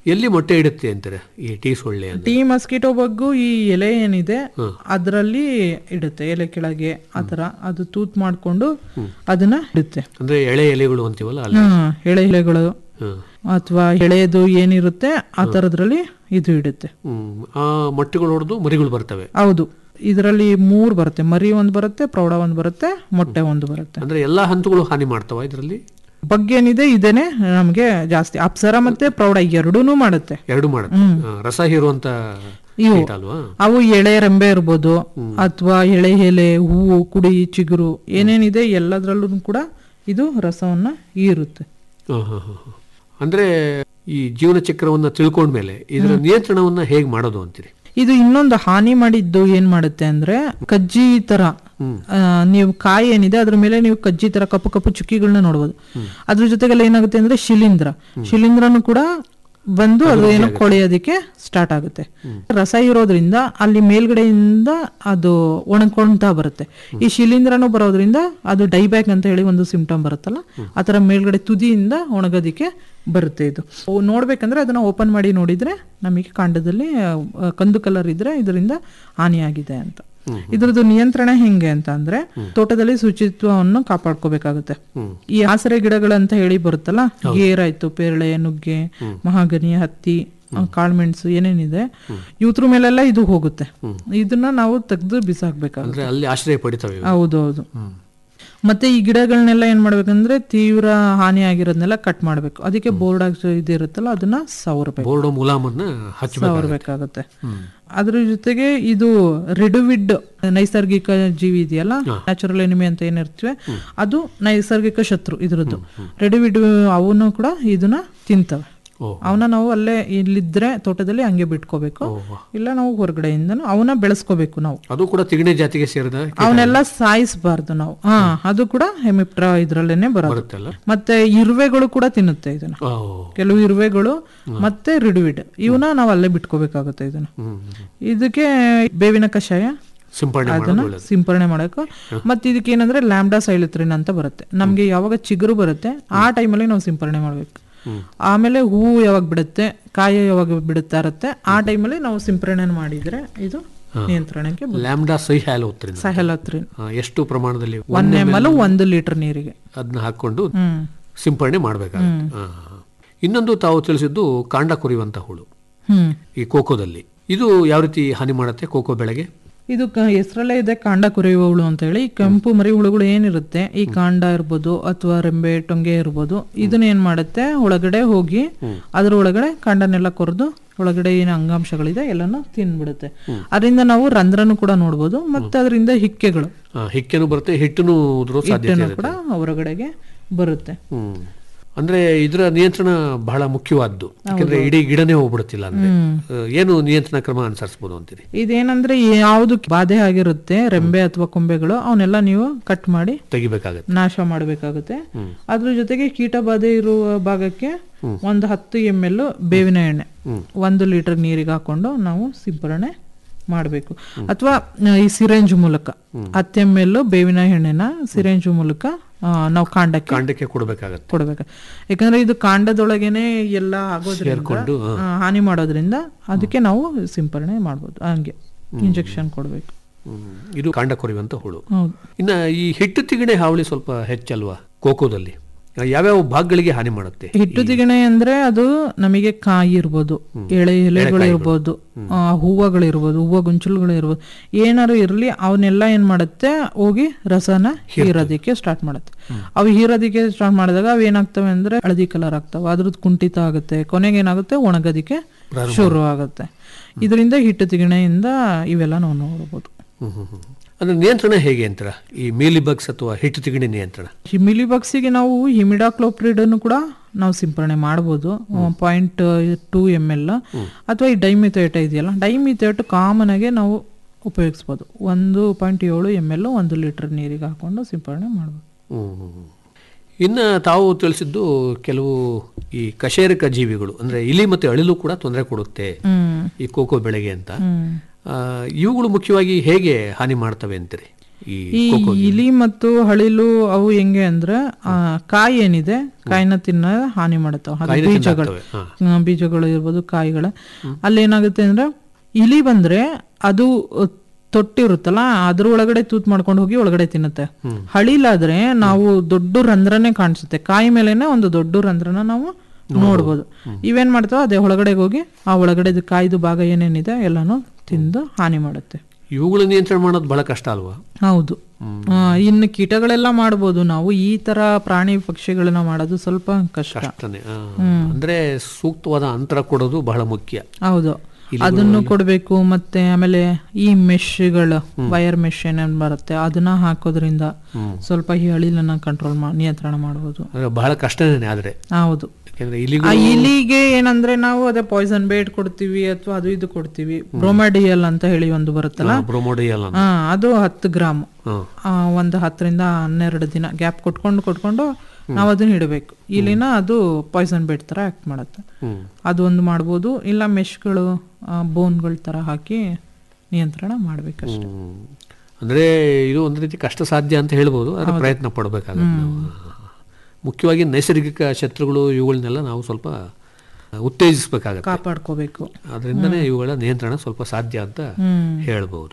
ಎಲ್ಲಿ ಮೊಟ್ಟೆ ಇಡುತ್ತೆ ಅಂತಾರೆ ಈ ಟೀ ಸೊಳ್ಳೆ ಅಂತ ಟೀ ಮಸ್ಕಿಟೋ ಬಗ್ಗು ಈ ಎಲೆ ಏನಿದೆ ಅದರಲ್ಲಿ ಇಡುತ್ತೆ ಎಲೆ ಕೆಳಗೆ ಆತರ ಅದು ತೂತ್ ಮಾಡ್ಕೊಂಡು ಅದನ್ನ ಇಡುತ್ತೆ ಅಂದ್ರೆ ಎಳೆ ಎಲೆಗಳು ಅಂತೀವಲ್ಲ ಅಲ್ಲಿ ಹ್ಮ್ ಎಳೆ ಎಲೆಗಳು ಹ್ಮ್. ಅಥವಾ ಎಳೆದು ಏನಿರುತ್ತೆ ಆ ತರದ್ರಲ್ಲಿ ಇದು ಇಡುತ್ತೆ ಹ್ಮ್. ಆ ಮೊಟ್ಟೆಗಳು ಹೊಡೆದು ಮರಿಗಳು ಬರ್ತವೆ ಹೌದು ಇದರಲ್ಲಿ ಮೂರ್ ಬರುತ್ತೆ ಮರಿ ಒಂದ್ ಬರುತ್ತೆ ಪ್ರೌಢ ಒಂದ್ ಬರುತ್ತೆ ಮೊಟ್ಟೆ ಒಂದು ಬರುತ್ತೆ ಅಂದ್ರೆ ಎಲ್ಲಾ ಹಂತಗಳು ಹಾನಿ ಮಾಡ್ತಾವ ಇದರಲ್ಲಿ ಬಗ್ಗೆ ಏನಿದೆ ಇದೇನೆ ನಮ್ಗೆ ಜಾಸ್ತಿ ಅಪ್ಸರ ಮತ್ತೆ ಪ್ರೌಢ ಎರಡೂನು ಮಾಡುತ್ತೆ ಎರಡು ಮಾಡುತ್ತೆ ಆ, ರಸ ಹೀರುವಂತ ಇವು ಕೀಟ ಅಲ್ವಾ ಅವು ಎಳೆ ರೆಂಬೆ ಇರ್ಬೋದು ಅಥವಾ ಎಳೆ ಎಲೆ ಹೂವು ಕುಡಿ ಚಿಗುರು ಏನೇನಿದೆ ಎಲ್ಲದ್ರಲ್ಲೂ ಕೂಡ ಇದು ರಸವನ್ನ ಹೀರುತ್ತೆ ಆ, ಹಾ, ಹಾ, ಹಾ. ಅಂದ್ರೆ ಈ ಜೀವನ ಚಕ್ರವನ್ನ ತಿಳ್ಕೊಂಡ್ಮೇಲೆ ಇದರ ನಿಯಂತ್ರಣವನ್ನ ಹೇಗ್ ಮಾಡೋದು ಅಂತೀರಿ ಇದು ಇನ್ನೊಂದು ಹಾನಿ ಮಾಡಿದ್ದು ಏನ್ ಮಾಡುತ್ತೆ ಅಂದ್ರೆ ಕಜ್ಜಿ ತರ ಆ, ನೀವು ಕಾಯಿ ಏನಿದೆ ಅದ್ರ ಮೇಲೆ ನೀವು ಕಜ್ಜಿ ತರ ಕಪ್ಪು ಕಪ್ಪು ಚುಕ್ಕಿಗಳನ್ನ ನೋಡ್ಬೋದು ಅದ್ರ ಜೊತೆಗೆಲ್ಲ ಏನಾಗುತ್ತೆ ಅಂದ್ರೆ ಶಿಲೀಂಧ್ರ ಶಿಲೀಂಧ್ರನು ಕೂಡ ಬಂದು ಅದು ಏನೋ ಕೊಳೆಯೋದಕ್ಕೆ ಸ್ಟಾರ್ಟ್ ಆಗುತ್ತೆ ರಸ ಇರೋದ್ರಿಂದ ಅಲ್ಲಿ ಮೇಲ್ಗಡೆಯಿಂದ ಅದು ಒಣಕೊಂತಾ ಬರುತ್ತೆ ಈ ಶಿಲೀಂಧ್ರನು ಬರೋದ್ರಿಂದ ಅದು ಡೈಬ್ಯಾಕ್ ಅಂತ ಹೇಳಿ ಒಂದು ಸಿಂಪ್ಟಮ್ ಬರುತ್ತಲ್ಲ ಆ ತರ ಮೇಲ್ಗಡೆ ತುದಿಯಿಂದ ಒಣಗೋದಿಕ್ಕೆ ಬರುತ್ತೆ ಇದು ಅವು ನೋಡ್ಬೇಕಂದ್ರೆ ಅದನ್ನ ಓಪನ್ ಮಾಡಿ ನೋಡಿದ್ರೆ ನಮಗೆ ಕಾಂಡದಲ್ಲಿ ಆ, ಕಂದು ಕಲರ್ ಇದ್ರೆ ಇದರಿಂದ ಹಾನಿಯಾಗಿದೆ ಅಂತ ಇದ್ರದ್ದು ನಿಯಂತ್ರಣ ಹೆಂಗೆ ಅಂತ ಅಂದ್ರೆ ತೋಟದಲ್ಲಿ ಶುಚಿತ್ವವನ್ನು ಕಾಪಾಡ್ಕೋಬೇಕಾಗುತ್ತೆ ಈ ಆಸರೆ ಗಿಡಗಳಂತ ಹೇಳಿ ಬರುತ್ತಲ್ಲ ಗೇರಾಯ್ತು ಪೇರಳೆ ನುಗ್ಗೆ ಮಹಾಗನಿ ಹತ್ತಿ ಆ, ಕಾಳ್ಮೆಣಸು ಏನೇನಿದೆ ಇವ್ರ ಮೇಲೆಲ್ಲ ಇದು ಹೋಗುತ್ತೆ ಇದನ್ನ ನಾವು ತೆಗೆದು ಬಿಸಾಕ್ಬೇಕಾಗುತ್ತೆ ಅಂದ್ರೆ ಅಲ್ಲಿ ಆಶ್ರಯ ಪಡಿತವೆ ಇವು. ಹೌದು ಹೌದು ಮತ್ತೆ ಈ ಗಿಡಗಳನ್ನೆಲ್ಲ ಏನ್ ಮಾಡ್ಬೇಕಂದ್ರೆ ತೀವ್ರ ಹಾನಿ ಆಗಿರೋದನ್ನೆಲ್ಲ ಕಟ್ ಮಾಡ್ಬೇಕು ಅದಕ್ಕೆ ಬೋರ್ಡ್ ಇದಿರುತ್ತಲ್ಲ ಅದನ್ನ ಸವರ್ಬೇಕು ಬೋರ್ಡೋ ಮುಲಾಮನ್ನ ಹಚ್ಚಬೇಕು ಸವರ್ಬೇಕಾಗುತ್ತೆ ಅದ್ರ ಜೊತೆಗೆ ಇದು ರೆಡುವಿಡ್ ನೈಸರ್ಗಿಕ ಜೀವಿ ಇದೆಯಲ್ಲ ನ್ಯಾಚುರಲ್ ಎನಿಮಿ ಅಂತ ಏನಿರ್ತವೆ ಅದು ನೈಸರ್ಗಿಕ ಶತ್ರು ಇದ್ರದ್ದು ರೆಡುವಿಡ್ ಅವನು ಕೂಡ ಇದನ್ನ ತಿಂತವೆ ಅವನ್ನ ನಾವು ಅಲ್ಲೇ ಇಲ್ಲಿದ್ರೆ ತೋಟದಲ್ಲಿ ಹಂಗೆ ಬಿಟ್ಕೋಬೇಕು ಇಲ್ಲ ನಾವು ಹೊರಗಡೆಯಿಂದನೂ ಅವನ್ನ ಬೆಳೆಸ್ಕೋಬೇಕು ನಾವು ಅದು ಕೂಡ ತಿಗಣೆ ಜಾತಿಗೆ ಸೇರಿದ ಕೀಟ ಅವನ್ನೆಲ್ಲ ಸಾಯಿಸಬಾರ್ದು ನಾವು ಹಾ ಅದು ಕೂಡ ಹೆಮಿಪ್ಟ್ರಾ ಇದ್ರಲ್ಲೇನೆ ಬರೋದು ಬರುತ್ತಲ್ಲ ಮತ್ತೆ ಇರುವೆಗಳು ಕೂಡ ತಿನ್ನುತ್ತೆ ಇದನ್ನ ಓ. ಕೆಲವು ಇರುವೆಗಳು ಮತ್ತೆ ರಿಡುವಿಡ್ ಇವನ್ನ ನಾವು ಅಲ್ಲೇ ಬಿಟ್ಕೋಬೇಕಾಗುತ್ತೆ ಇದನ್ನ ಇದಕ್ಕೆ ಬೇವಿನ ಕಷಾಯ ಸಿಂಪಡಣೆ ಅದನ್ನ ಮಾಡೋದು ಒಳ್ಳೇದು. ಸಿಂಪರಣೆ ಮಾಡಬೇಕು ಮತ್ತೆ ಇದಕ್ಕೆ ಏನಂದ್ರೆ ಲ್ಯಾಂಬ್ಡಾ ಸೈಲತ್ರಿನ್ ಅಂತ ಬರುತ್ತೆ ನಮ್ಗೆ ಯಾವಾಗ ಚಿಗುರು ಬರುತ್ತೆ ಆ ಟೈಮಲ್ಲಿ ನಾವು ಸಿಂಪರಣೆ ಮಾಡ್ಬೇಕು ಆಮೇಲೆ ಹೂವು ಯಾವಾಗ ಬಿಡುತ್ತೆ ಕಾಯಿ ಯಾವಾಗ ಬಿಡುತ್ತಾ ಇರುತ್ತೆ ಆ ಟೈಮಲ್ಲಿ ನಾವು ಸಿಂಪರಣೆ ಮಾಡಿದ್ರೆ ಇದು ನಿಯಂತ್ರಣಕ್ಕೆ ಬರುತ್ತೆ. ಲ್ಯಾಂಬ್ಡಾ ಸೈಹ್ಯಾಲ್ ಉತ್ರಿನ ಸಹಲತ್ರಿನ್ ಎಷ್ಟು ಪ್ರಮಾಣದಲ್ಲಿ ಒನ್ ಎಮ್ ಎಲ್ ಒಂದು ಲೀಟರ್ ನೀರಿಗೆ ಅದನ್ನ ಹಾಕೊಂಡು ಹ್ಮ್ ಸಿಂಪರಣೆ ಮಾಡಬೇಕಾಗುತ್ತೆ ಇನ್ನೊಂದು ತಾವು ತಿಳಿಸಿದ್ದು ಕಾಂಡ ಕೊರಿಯುವಂತ ಹುಳು ಹ್ಮ್ ಈ ಕೋಕೋದಲ್ಲಿ ಇದು ಯಾವ ರೀತಿ ಹಾನಿ ಮಾಡುತ್ತೆ ಕೋಕೋ ಬೆಳೆಗೆ ಇದು ಹೆಸರಲ್ಲೇ ಇದೆ ಕಾಂಡ ಕೊರೆಯುವ ಹುಳು ಅಂತ ಹೇಳಿ ಈ ಕೆಂಪು ಮರಿ ಹುಳುಗಳು ಏನಿರುತ್ತೆ ಈ ಕಾಂಡ ಇರ್ಬೋದು ಅಥವಾ ರೆಂಬೆ ಟೊಂಗೆ ಇರ್ಬೋದು ಇದನ್ನ ಏನ್ ಮಾಡುತ್ತೆ ಒಳಗಡೆ ಹೋಗಿ ಅದ್ರ ಒಳಗಡೆ ಕಾಂಡನೆಲ್ಲ ಕೊರೆದು ಒಳಗಡೆ ಏನು ಅಂಗಾಂಶಗಳಿದೆ ಎಲ್ಲಾನು ತಿನ್ಬಿಡುತ್ತೆ ಅದರಿಂದ ನಾವು ರಂಧ್ರನು ಕೂಡ ನೋಡ್ಬೋದು ಮತ್ತೆ ಅದರಿಂದ ಹಿಕ್ಕೆಗಳು ಆ, ಹಿಕ್ಕೆನೂ ಬರುತ್ತೆ ಹಿಟ್ಟನು ಉದುರೋ ಸಾಧ್ಯತೆ ಹಿಟ್ಟನ್ನು ಇರುತ್ತೆ ಕೂಡ ಹೊರಗಡೆಗೆ ಬರುತ್ತೆ ಹ್ಮ್ ಅಂದ್ರೆ ಇದರ ನಿಯಂತ್ರಣ ಬಹಳ ಮುಖ್ಯವಾದ್ದು ಯಾಕಂದ್ರೆ ಇಡೀ ಗಿಡನೇ ಹೋಗ್ಬಿಡುತ್ತಿಲ್ಲ ಅಂದ್ರೆ ಆ, ಏನು ನಿಯಂತ್ರಣ ಕ್ರಮ ಅನುಸರಿಸಬಹುದು ಅಂತೀರಿ ಇದೇನಂದ್ರೆ ಯಾವ್ದು ಬಾಧೆ ಆಗಿರುತ್ತೆ ರೆಂಬೆ ಅಥವಾ ಕೊಂಬೆಗಳು ಅವನ್ನೆಲ್ಲ ನೀವು ಕಟ್ ಮಾಡಿ ತೆಗಿಬೇಕಾಗತ್ತೆ ನಾಶ ಮಾಡಬೇಕಾಗುತ್ತೆ ಅದ್ರ ಜೊತೆಗೆ ಕೀಟ ಬಾಧೆ ಇರುವ ಭಾಗಕ್ಕೆ ಒಂದು ಹತ್ತು ಎಮ್ ಎಲ್ ಬೇವಿನ ಎಣ್ಣೆ ಒಂದು ಲೀಟರ್ ನೀರಿಗೆ ಹಾಕೊಂಡು ನಾವು ಸಿಂಪರಣೆ ಮಾಡಬೇಕು ಅಥವಾ ಈ ಸಿರೆಂಜ್ ಮೂಲಕ ಹತ್ತು ಎಮ್ ಎಲ್ ಬೇವಿನ ಎಣ್ಣೆನ ಸಿರೆಂಜ್ ಮೂಲಕ ಆ, ನಾವು ಕಾಂಡಕ್ಕೆ ಕಾಂಡಕ್ಕೆ ಕೊಡಬೇಕಾಗತ್ತೆ ಕೊಡ್ಬೇಕು ಯಾಕಂದ್ರೆ ಇದು ಕಾಂಡದೊಳಗೇನೆ ಎಲ್ಲ ಆಗೋದ್ರಿಂದ ಸೇರ್ಕೊಂಡು, ಹಾ. ಆ, ಹಾನಿ ಮಾಡೋದ್ರಿಂದ ಅದಕ್ಕೆ ನಾವು ಸಿಂಪರಣೆ ಮಾಡ್ಬೋದು ಹಂಗೆ ಇಂಜೆಕ್ಷನ್ ಕೊಡ್ಬೇಕು ಹ್ಮ್. ಇದು ಕಾಂಡ ಕೊರಿಯುವಂತ ಹುಳು ಹೌದು ಇನ್ನ ಈ ಹಿಟ್ಟು ತಿಗಣೆ ಹಾವಳಿ ಸ್ವಲ್ಪ ಹೆಚ್ಚಲ್ವಾ ಕೋಕೋದಲ್ಲಿ ಯಾವ್ಯಾವ ಭಾಗಗಳಿಗೆ ಹಾನಿ ಮಾಡುತ್ತೆ ಹಿಟ್ಟು ತಿಗಣೆ ಅಂದ್ರೆ ಅದು ನಮಗೆ ಕಾಯಿ ಇರ್ಬೋದು ಎಳೆ ಎಲೆಗಳು ಇರ್ಬೋದು ಆ, ಹೂವಗಳಿರ್ಬೋದು ಹೂವ ಗುಂಚಲುಗಳು ಇರ್ಬೋದು ಏನಾರು ಇರ್ಲಿ ಅವನ್ನೆಲ್ಲ ಏನ್ ಮಾಡುತ್ತೆ ಹೋಗಿ ರಸನ ಹೀರೋದಿಕ್ಕೆ ಸ್ಟಾರ್ಟ್ ಮಾಡುತ್ತೆ ಅವು ಹೀರೋದಿಕ್ಕೆ ಸ್ಟಾರ್ಟ್ ಮಾಡಿದಾಗ ಅವು ಏನಾಗ್ತವೆ ಅಂದ್ರೆ ಹಳದಿ ಕಲರ್ ಆಗ್ತವೆ ಅದ್ರದ್ದು ಕುಂಠಿತ ಆಗುತ್ತೆ ಕೊನೆಗೆ ಏನಾಗುತ್ತೆ ಒಣಗೋದಿಕ್ಕೆ ಶುರು ಆಗುತ್ತೆ ಇದರಿಂದ ಹಿಟ್ಟು ತಿಗಣೆಯಿಂದ ಇವೆಲ್ಲ ನಾವು ನೋಡ್ಬೋದು ಹ್ಮ್ ಹ್ಮ್ ಹ್ಮ್. ಅಂದ್ರೆ ನಿಯಂತ್ರಣ ಹೇಗೆ ಅಂತೀರ ಈ ಮೀಲಿ ಬಗ್ಸ್ ಅಥವಾ ಹಿಟ್ಟು ತಿಗಣೆ ನಿಯಂತ್ರಣ ಹಿಮಿಲಿ ಬಗ್ಸಿಗೆ ನಾವು ಹಿಮಿಡಾಕ್ಲೋಪ್ರಿಡ್ ಅನ್ನು ಕೂಡ ನಾವು ಸಿಂಪರಣೆ ಮಾಡ್ಬೋದು ಪಾಯಿಂಟ್ ಟೂ ಎಮ್ ಎಲ್ ಅಥವಾ ಈ ಡೈಮಿಥೇಟ್ ಇದೆಯಲ್ಲ ಡೈಮಿಥೇಟ್ ಕಾಮನ್ ಆಗಿ ನಾವು ಉಪಯೋಗಿಸ್ಬೋದು ಒಂದು ಪಾಯಿಂಟ್ ಏಳು ಎಮ್ ಎಲ್ ಒಂದು ಲೀಟರ್ ನೀರಿಗೆ ಹಾಕೊಂಡು ಸಿಂಪರಣೆ ಮಾಡ್ಬೋದು ಹ್ಮ್ ಹ್ಮ್ ಹ್ಮ್. ಇನ್ನ ತಾವು ತಿಳಿಸಿದ್ದು ಕೆಲವು ಈ ಕಶೇರಕ ಜೀವಿಗಳು ಅಂದ್ರೆ ಇಲಿ ಮತ್ತೆ ಅಳಿಲು ಕೂಡ ತೊಂದರೆ ಕೊಡುತ್ತೆ ಹ್ಮ್ ಈ ಕೋಕೋ ಬೆಳೆಗೆ ಅಂತ ಹ್ಮ್ ಆ, ಇವುಗಳು ಮುಖ್ಯವಾಗಿ ಹೇಗೆ ಹಾನಿ ಮಾಡ್ತವೆ ಅಂತೀರಿ ಈ ಈ ಕೋಕೋ ಇಲಿ ಮತ್ತು ಹಳಿಲು ಅವು ಹೆಂಗೆ ಅಂದ್ರೆ ಆ, ಕಾಯಿ ಏನಿದೆ ಕಾಯಿನ ತಿನ್ನ ಹಾನಿ ಮಾಡುತ್ತವೆ ಅದು ಕಾಯಿನ ಬೀಜಗಳು ತಿಂದಾಕ್ತವೆ, ಹಾ. ಹ್ಮ್, ಬೀಜಗಳು ಇರ್ಬೋದು ಕಾಯಿಗಳ ಅಲ್ಲಿ ಏನಾಗುತ್ತೆ ಅಂದ್ರೆ ಇಲಿ ಬಂದ್ರೆ ಅದು ಅ, ತೊಟ್ಟಿರುತ್ತಲ್ಲ ಅದ್ರ ಒಳಗಡೆ ತೂತ್ ಮಾಡ್ಕೊಂಡು ಹೋಗಿ ಒಳಗಡೆ ತಿನ್ನುತ್ತೆ ಹಳಿಲಾದ್ರೆ ನಾವು ದೊಡ್ಡ ರಂಧ್ರನೇ ಕಾಣಿಸುತ್ತೆ ಕಾಯಿ ಮೇಲೆನೆ ಒಂದು ದೊಡ್ಡ ರಂಧ್ರನ ನಾವು ನೋಡ್ಬೋದು ಇವೇನ್ ಮಾಡ್ತಾವ ಅದೇ ಒಳಗಡೆ ಹೋಗಿ ಆ ಒಳಗಡೆ ಕಾಯ್ದು ಭಾಗ ಏನೇನಿದೆ ಎಲ್ಲಾನು ತಿಂದು ಹಾನಿ ಮಾಡುತ್ತೆ ಇವುಗಳ ನಿಯಂತ್ರಣ ಮಾಡೋದು ಬಹಳ ಕಷ್ಟ ಅಲ್ವಾ ಹೌದು ಆ, ಇನ್ನು ಕೀಟಗಳೆಲ್ಲ ಮಾಡ್ಬೋದು ನಾವು ಈ ತರ ಪ್ರಾಣಿ ಪಕ್ಷಿಗಳನ್ನ ಮಾಡೋದು ಸ್ವಲ್ಪ ಕಷ್ಟ ಕಷ್ಟನೇ ಆ. ಅಂದ್ರೆ ಸೂಕ್ತವಾದ ಅಂತರ ಕೊಡೋದು ಬಹಳ ಮುಖ್ಯ ಹೌದು ಅದನ್ನು ಕೊಡ್ಬೇಕು ಮತ್ತೆ ಆಮೇಲೆ ಈ ಮೆಶ್ಗಳು ವೈರ್ ಮೆಶ್ ಏನೇನ್ ಬರುತ್ತೆ ಅದನ್ನ ಹಾಕೋದ್ರಿಂದ ಸ್ವಲ್ಪ ಈ ಅಳಿಲನ್ನ ಕಂಟ್ರೋಲ್ ನಿಯಂತ್ರಣ ಮಾಡಬಹುದು ಅಂದ್ರೆ ಬಹಳ ಕಷ್ಟನೇ ಆದ್ರೆ ಹೌದು ಯಾಕಂದ್ರೆ ಆ ಇಲಿಗೂ ಇಲಿಗೆ ಏನಂದ್ರೆ ನಾವು ಅದೇ ಪಾಯ್ಸನ್ ಬೇಟ್ ಕೊಡ್ತೀವಿ ಅಥವಾ ಅದು ಇದು ಕೊಡ್ತೀವಿ ಬ್ರೋಮಾಡಿಯಲ್ ಅಂತ ಹೇಳಿ ಒಂದು ಬರುತ್ತಲ್ಲ ಬ್ರೋಮೋಡಿಯಲ್ ಹಾ ಅದು ಹತ್ತು ಗ್ರಾಮ್ ಹ್ಮ್. ಆ, ಒಂದು ಹತ್ತರಿಂದ ಹನ್ನೆರಡು ದಿನ ಗ್ಯಾಪ್ ಕೊಟ್ಕೊಂಡು ಕೊಟ್ಕೊಂಡು ನಾವು ಅದನ್ನ ಇಡಬೇಕು ಇಲ್ಲಿನ ಅದು ಪಾಯ್ಸನ್ ಬೇಟ್ ತರ ಆಕ್ಟ್ ಮಾಡುತ್ತೆ ಹ್ಮ್. ಅದು ಒಂದು ಮಾಡ್ಬೋದು ಇಲ್ಲ ಮೆಶ್ಗಳು ಬೋನ್ಗಳ ತರ ಹಾಕಿ ನಿಯಂತ್ರಣ ಮಾಡ್ಬೇಕಷ್ಟೆ ಹ್ಮ್. ಅಂದ್ರೆ ಇದು ಒಂದು ರೀತಿ ಕಷ್ಟ ಸಾಧ್ಯ ಅಂತ ಹೇಳ್ಬೋದು ಅದರ ಪ್ರಯತ್ನ ಪಡಬೇಕಾಗುತ್ತೆ ನಾವು ಮುಖ್ಯವಾಗಿ ನೈಸರ್ಗಿಕ ಶತ್ರುಗಳು ಇವುಗಳನ್ನೆಲ್ಲ ನಾವು ಸ್ವಲ್ಪ ಉತ್ತೇಜಿಸಬೇಕಾಗತ್ತೆ ಕಾಪಾಡ್ಕೋಬೇಕು ಅದರಿಂದನೇ ಇವುಗಳ ನಿಯಂತ್ರಣ ಸ್ವಲ್ಪ ಸಾಧ್ಯ ಅಂತ ಹ್ಮ್. ಹೇಳ್ಬೋದು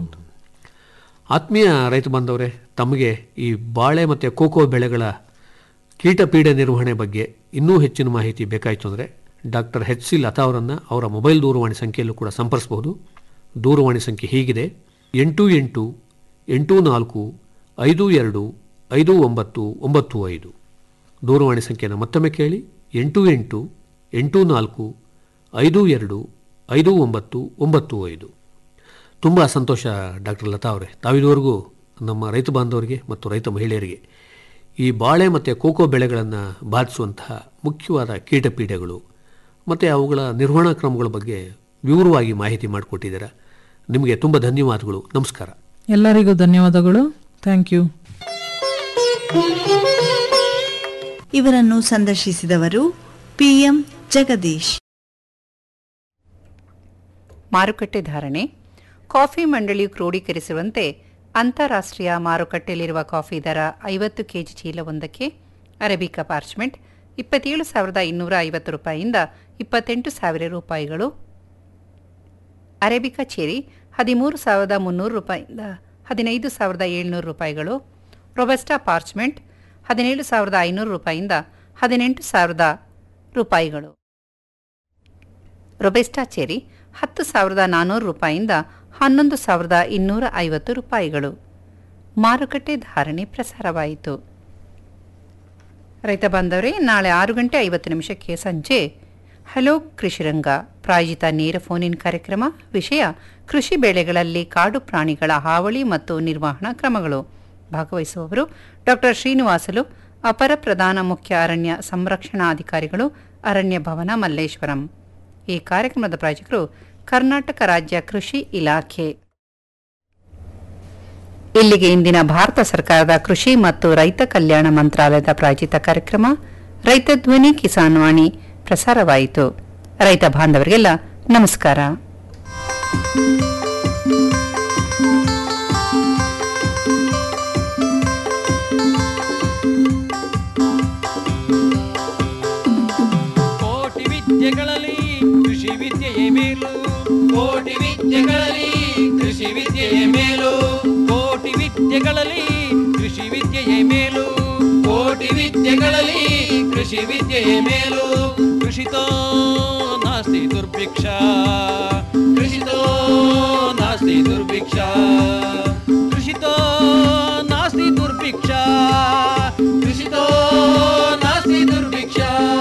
ಆತ್ಮೀಯ ರೈತ ಬಾಂಧವರೇ ತಮಗೆ ಈ ಬಾಳೆ ಮತ್ತು ಕೋಕೋ ಬೆಳೆಗಳ ಕೀಟಪೀಡೆ ನಿರ್ವಹಣೆ ಬಗ್ಗೆ ಇನ್ನೂ ಹೆಚ್ಚಿನ ಮಾಹಿತಿ ಬೇಕಾಯಿತು ಅಂದರೆ ಡಾಕ್ಟರ್ ಎಚ್ ಸಿ ಲತಾ ಅವರನ್ನು ಅವರ ಮೊಬೈಲ್ ದೂರವಾಣಿ ಸಂಖ್ಯೆಯಲ್ಲೂ ಕೂಡ ಸಂಪರ್ಸಬಹುದು ದೂರವಾಣಿ ಸಂಖ್ಯೆ ಹೀಗಿದೆ ಎಂಟು ಎಂಟು ಎಂಟು ನಾಲ್ಕು ಐದು ಎರಡು ಐದು ಒಂಬತ್ತು ಒಂಬತ್ತು ಐದು ದೂರವಾಣಿ ಸಂಖ್ಯೆಯನ್ನು ಮತ್ತೊಮ್ಮೆ ಕೇಳಿ ಎಂಟು ಎಂಟು ಎಂಟು ನಾಲ್ಕು ಐದು ಎರಡು ಐದು ಒಂಬತ್ತು ಒಂಬತ್ತು ಐದು ತುಂಬ ಸಂತೋಷ ಡಾಕ್ಟರ್ ಲತಾ ಅವರೇ ತಾವಿದುವರೆಗೂ ನಮ್ಮ ರೈತ ಬಾಂಧವರಿಗೆ ಮತ್ತು ರೈತ ಮಹಿಳೆಯರಿಗೆ ಈ ಬಾಳೆ ಮತ್ತು ಕೋಕೋ ಬೆಳೆಗಳನ್ನು ಬಾಧಿಸುವಂತಹ ಮುಖ್ಯವಾದ ಕೀಟಪೀಡೆಗಳು ಮತ್ತು ಅವುಗಳ ನಿರ್ವಹಣಾ ಕ್ರಮಗಳ ಬಗ್ಗೆ ವಿವರವಾಗಿ ಮಾಹಿತಿ ಮಾಡಿಕೊಟ್ಟಿದ್ದೀರಾ ನಿಮಗೆ ತುಂಬ ಧನ್ಯವಾದಗಳು ನಮಸ್ಕಾರ ಎಲ್ಲರಿಗೂ ಧನ್ಯವಾದಗಳು ಥ್ಯಾಂಕ್ ಯು ಇವರನ್ನು ಸಂದರ್ಶಿಸಿದವರು ಪಿಎಂ ಜಗದೀಶ್ ಮಾರುಕಟ್ಟೆ ಧಾರಣೆ ಕಾಫಿ ಮಂಡಳಿಯು ಕ್ರೋಢೀಕರಿಸಿರುವಂತೆ ಅಂತಾರಾಷ್ಟ್ರೀಯ ಮಾರುಕಟ್ಟೆಯಲ್ಲಿರುವ ಕಾಫಿ ದರ ಐವತ್ತು ಕೆಜಿ ಚೀಲವೊಂದಕ್ಕೆ ಅರೇಬಿಕಾ ಪಾರ್ಚ್ಮೆಂಟ್ ಇಪ್ಪತ್ತೇಳು ಸಾವಿರದ ಇನ್ನೂರ ಐವತ್ತು ರೂಪಾಯಿಯಿಂದ ಇಪ್ಪತ್ತೆಂಟು ಸಾವಿರ ರೂಪಾಯಿಗಳು ಅರೇಬಿಕಾ ಚೆರಿ ಹದಿಮೂರು ಸಾವಿರದ ಮುನ್ನೂರು ರೂಪಾಯಿಯಿಂದ ಹದಿನೈದು ಸಾವಿರದ ಏಳ್ನೂರು ರೂಪಾಯಿಗಳು ರೊಬೆಸ್ಟಾ ಪಾರ್ಚ್ಮೆಂಟ್ ಹದಿನೇಳು ಸಾವಿರದ ಐನೂರು ರೂಪಾಯಿಯಿಂದ ಹದಿನೆಂಟು ಸಾವಿರದ ರೂಪಾಯಿಗಳು ರೊಬೆಸ್ಟಾ ಚೆರಿ ಹತ್ತು ಸಾವಿರದ ನಾನ್ನೂರು ರೂಪಾಯಿಯಿಂದ ಹನ್ನೊಂದು ಸಾವಿರದ ಇನ್ನೂರ ಐವತ್ತು ರೂಪಾಯಿಗಳು ಮಾರುಕಟ್ಟೆ ಧಾರಣೆ ಪ್ರಸಾರವಾಯಿತು ರೈತ ಬಾಂಧವರೇ ನಾಳೆ ಆರು ಗಂಟೆ ಐವತ್ತು ನಿಮಿಷಕ್ಕೆ ಸಂಜೆ ಹಲೋ ಕೃಷಿರಂಗ ಪ್ರಾಯೋಜಿತ ನೇರ ಫೋನ್ ಇನ್ ಕಾರ್ಯಕ್ರಮ ವಿಷಯ ಕೃಷಿ ಬೆಳೆಗಳಲ್ಲಿ ಕಾಡು ಪ್ರಾಣಿಗಳ ಹಾವಳಿ ಮತ್ತು ನಿರ್ವಹಣಾ ಕ್ರಮಗಳು ಭಾಗವಹಿಸುವವರು ಡಾಕ್ಟರ್ ಶ್ರೀನಿವಾಸಲು ಅಪರ ಪ್ರಧಾನ ಮುಖ್ಯ ಅರಣ್ಯ ಸಂರಕ್ಷಣಾಧಿಕಾರಿಗಳು ಅರಣ್ಯ ಭವನ ಮಲ್ಲೇಶ್ವರಂ ಈ ಕಾರ್ಯಕ್ರಮದ ಪ್ರಾಯೋಜಕರು ಕರ್ನಾಟಕ ರಾಜ್ಯ ಕೃಷಿ ಇಲಾಖೆ ಇಲ್ಲಿಗೆ ಇಂದಿನ ಭಾರತ ಸರ್ಕಾರದ ಕೃಷಿ ಮತ್ತು ರೈತ ಕಲ್ಯಾಣ ಮಂತ್ರಾಲಯದ ಪ್ರಾಯೋಜಿತ ಕಾರ್ಯಕ್ರಮ ರೈತ ಧ್ವನಿ ಕಿಸಾನ್ ವಾಣಿ ಪ್ರಸಾರವಾಯಿತು ರೈತ ಬಾಂಧವರಿಗೆಲ್ಲ ನಮಸ್ಕಾರ ಕೋಟಿ ವಿದ್ಯೆಗಳಲ್ಲಿ ಕೃಷಿ ವಿದ್ಯೆಯೇ ಮೇಲು ಕೋಟಿ ವಿದ್ಯೆಗಳಲ್ಲಿ ಕೃಷಿ ವಿದ್ಯೆಯೇ ಮೇಲು ಕೋಟಿ ವಿದ್ಯೆಗಳಲ್ಲಿ ಕೃಷಿ ವಿದ್ಯೆಯೇ ಮೇಲು ಕೋಟಿ ವಿದ್ಯೆಗಳಲ್ಲಿ ಕೃಷಿ ವಿದ್ಯೆಯೇ ಮೇಲು ಕೃಷಿತೋ ನಾಸ್ತಿ ದುರ್ಭಿಕ್ಷ ಕೃಷಿತೋ ನಾಸ್ತಿ ದುರ್ಭಿಕ್ಷ ಕೃಷಿತೋ ನಾಸ್ತಿ ದುರ್ಭಿಕ್ಷ ಕೃಷಿತೋ ನಾಸ್ತಿ ದುರ್ಭಿಕ್ಷ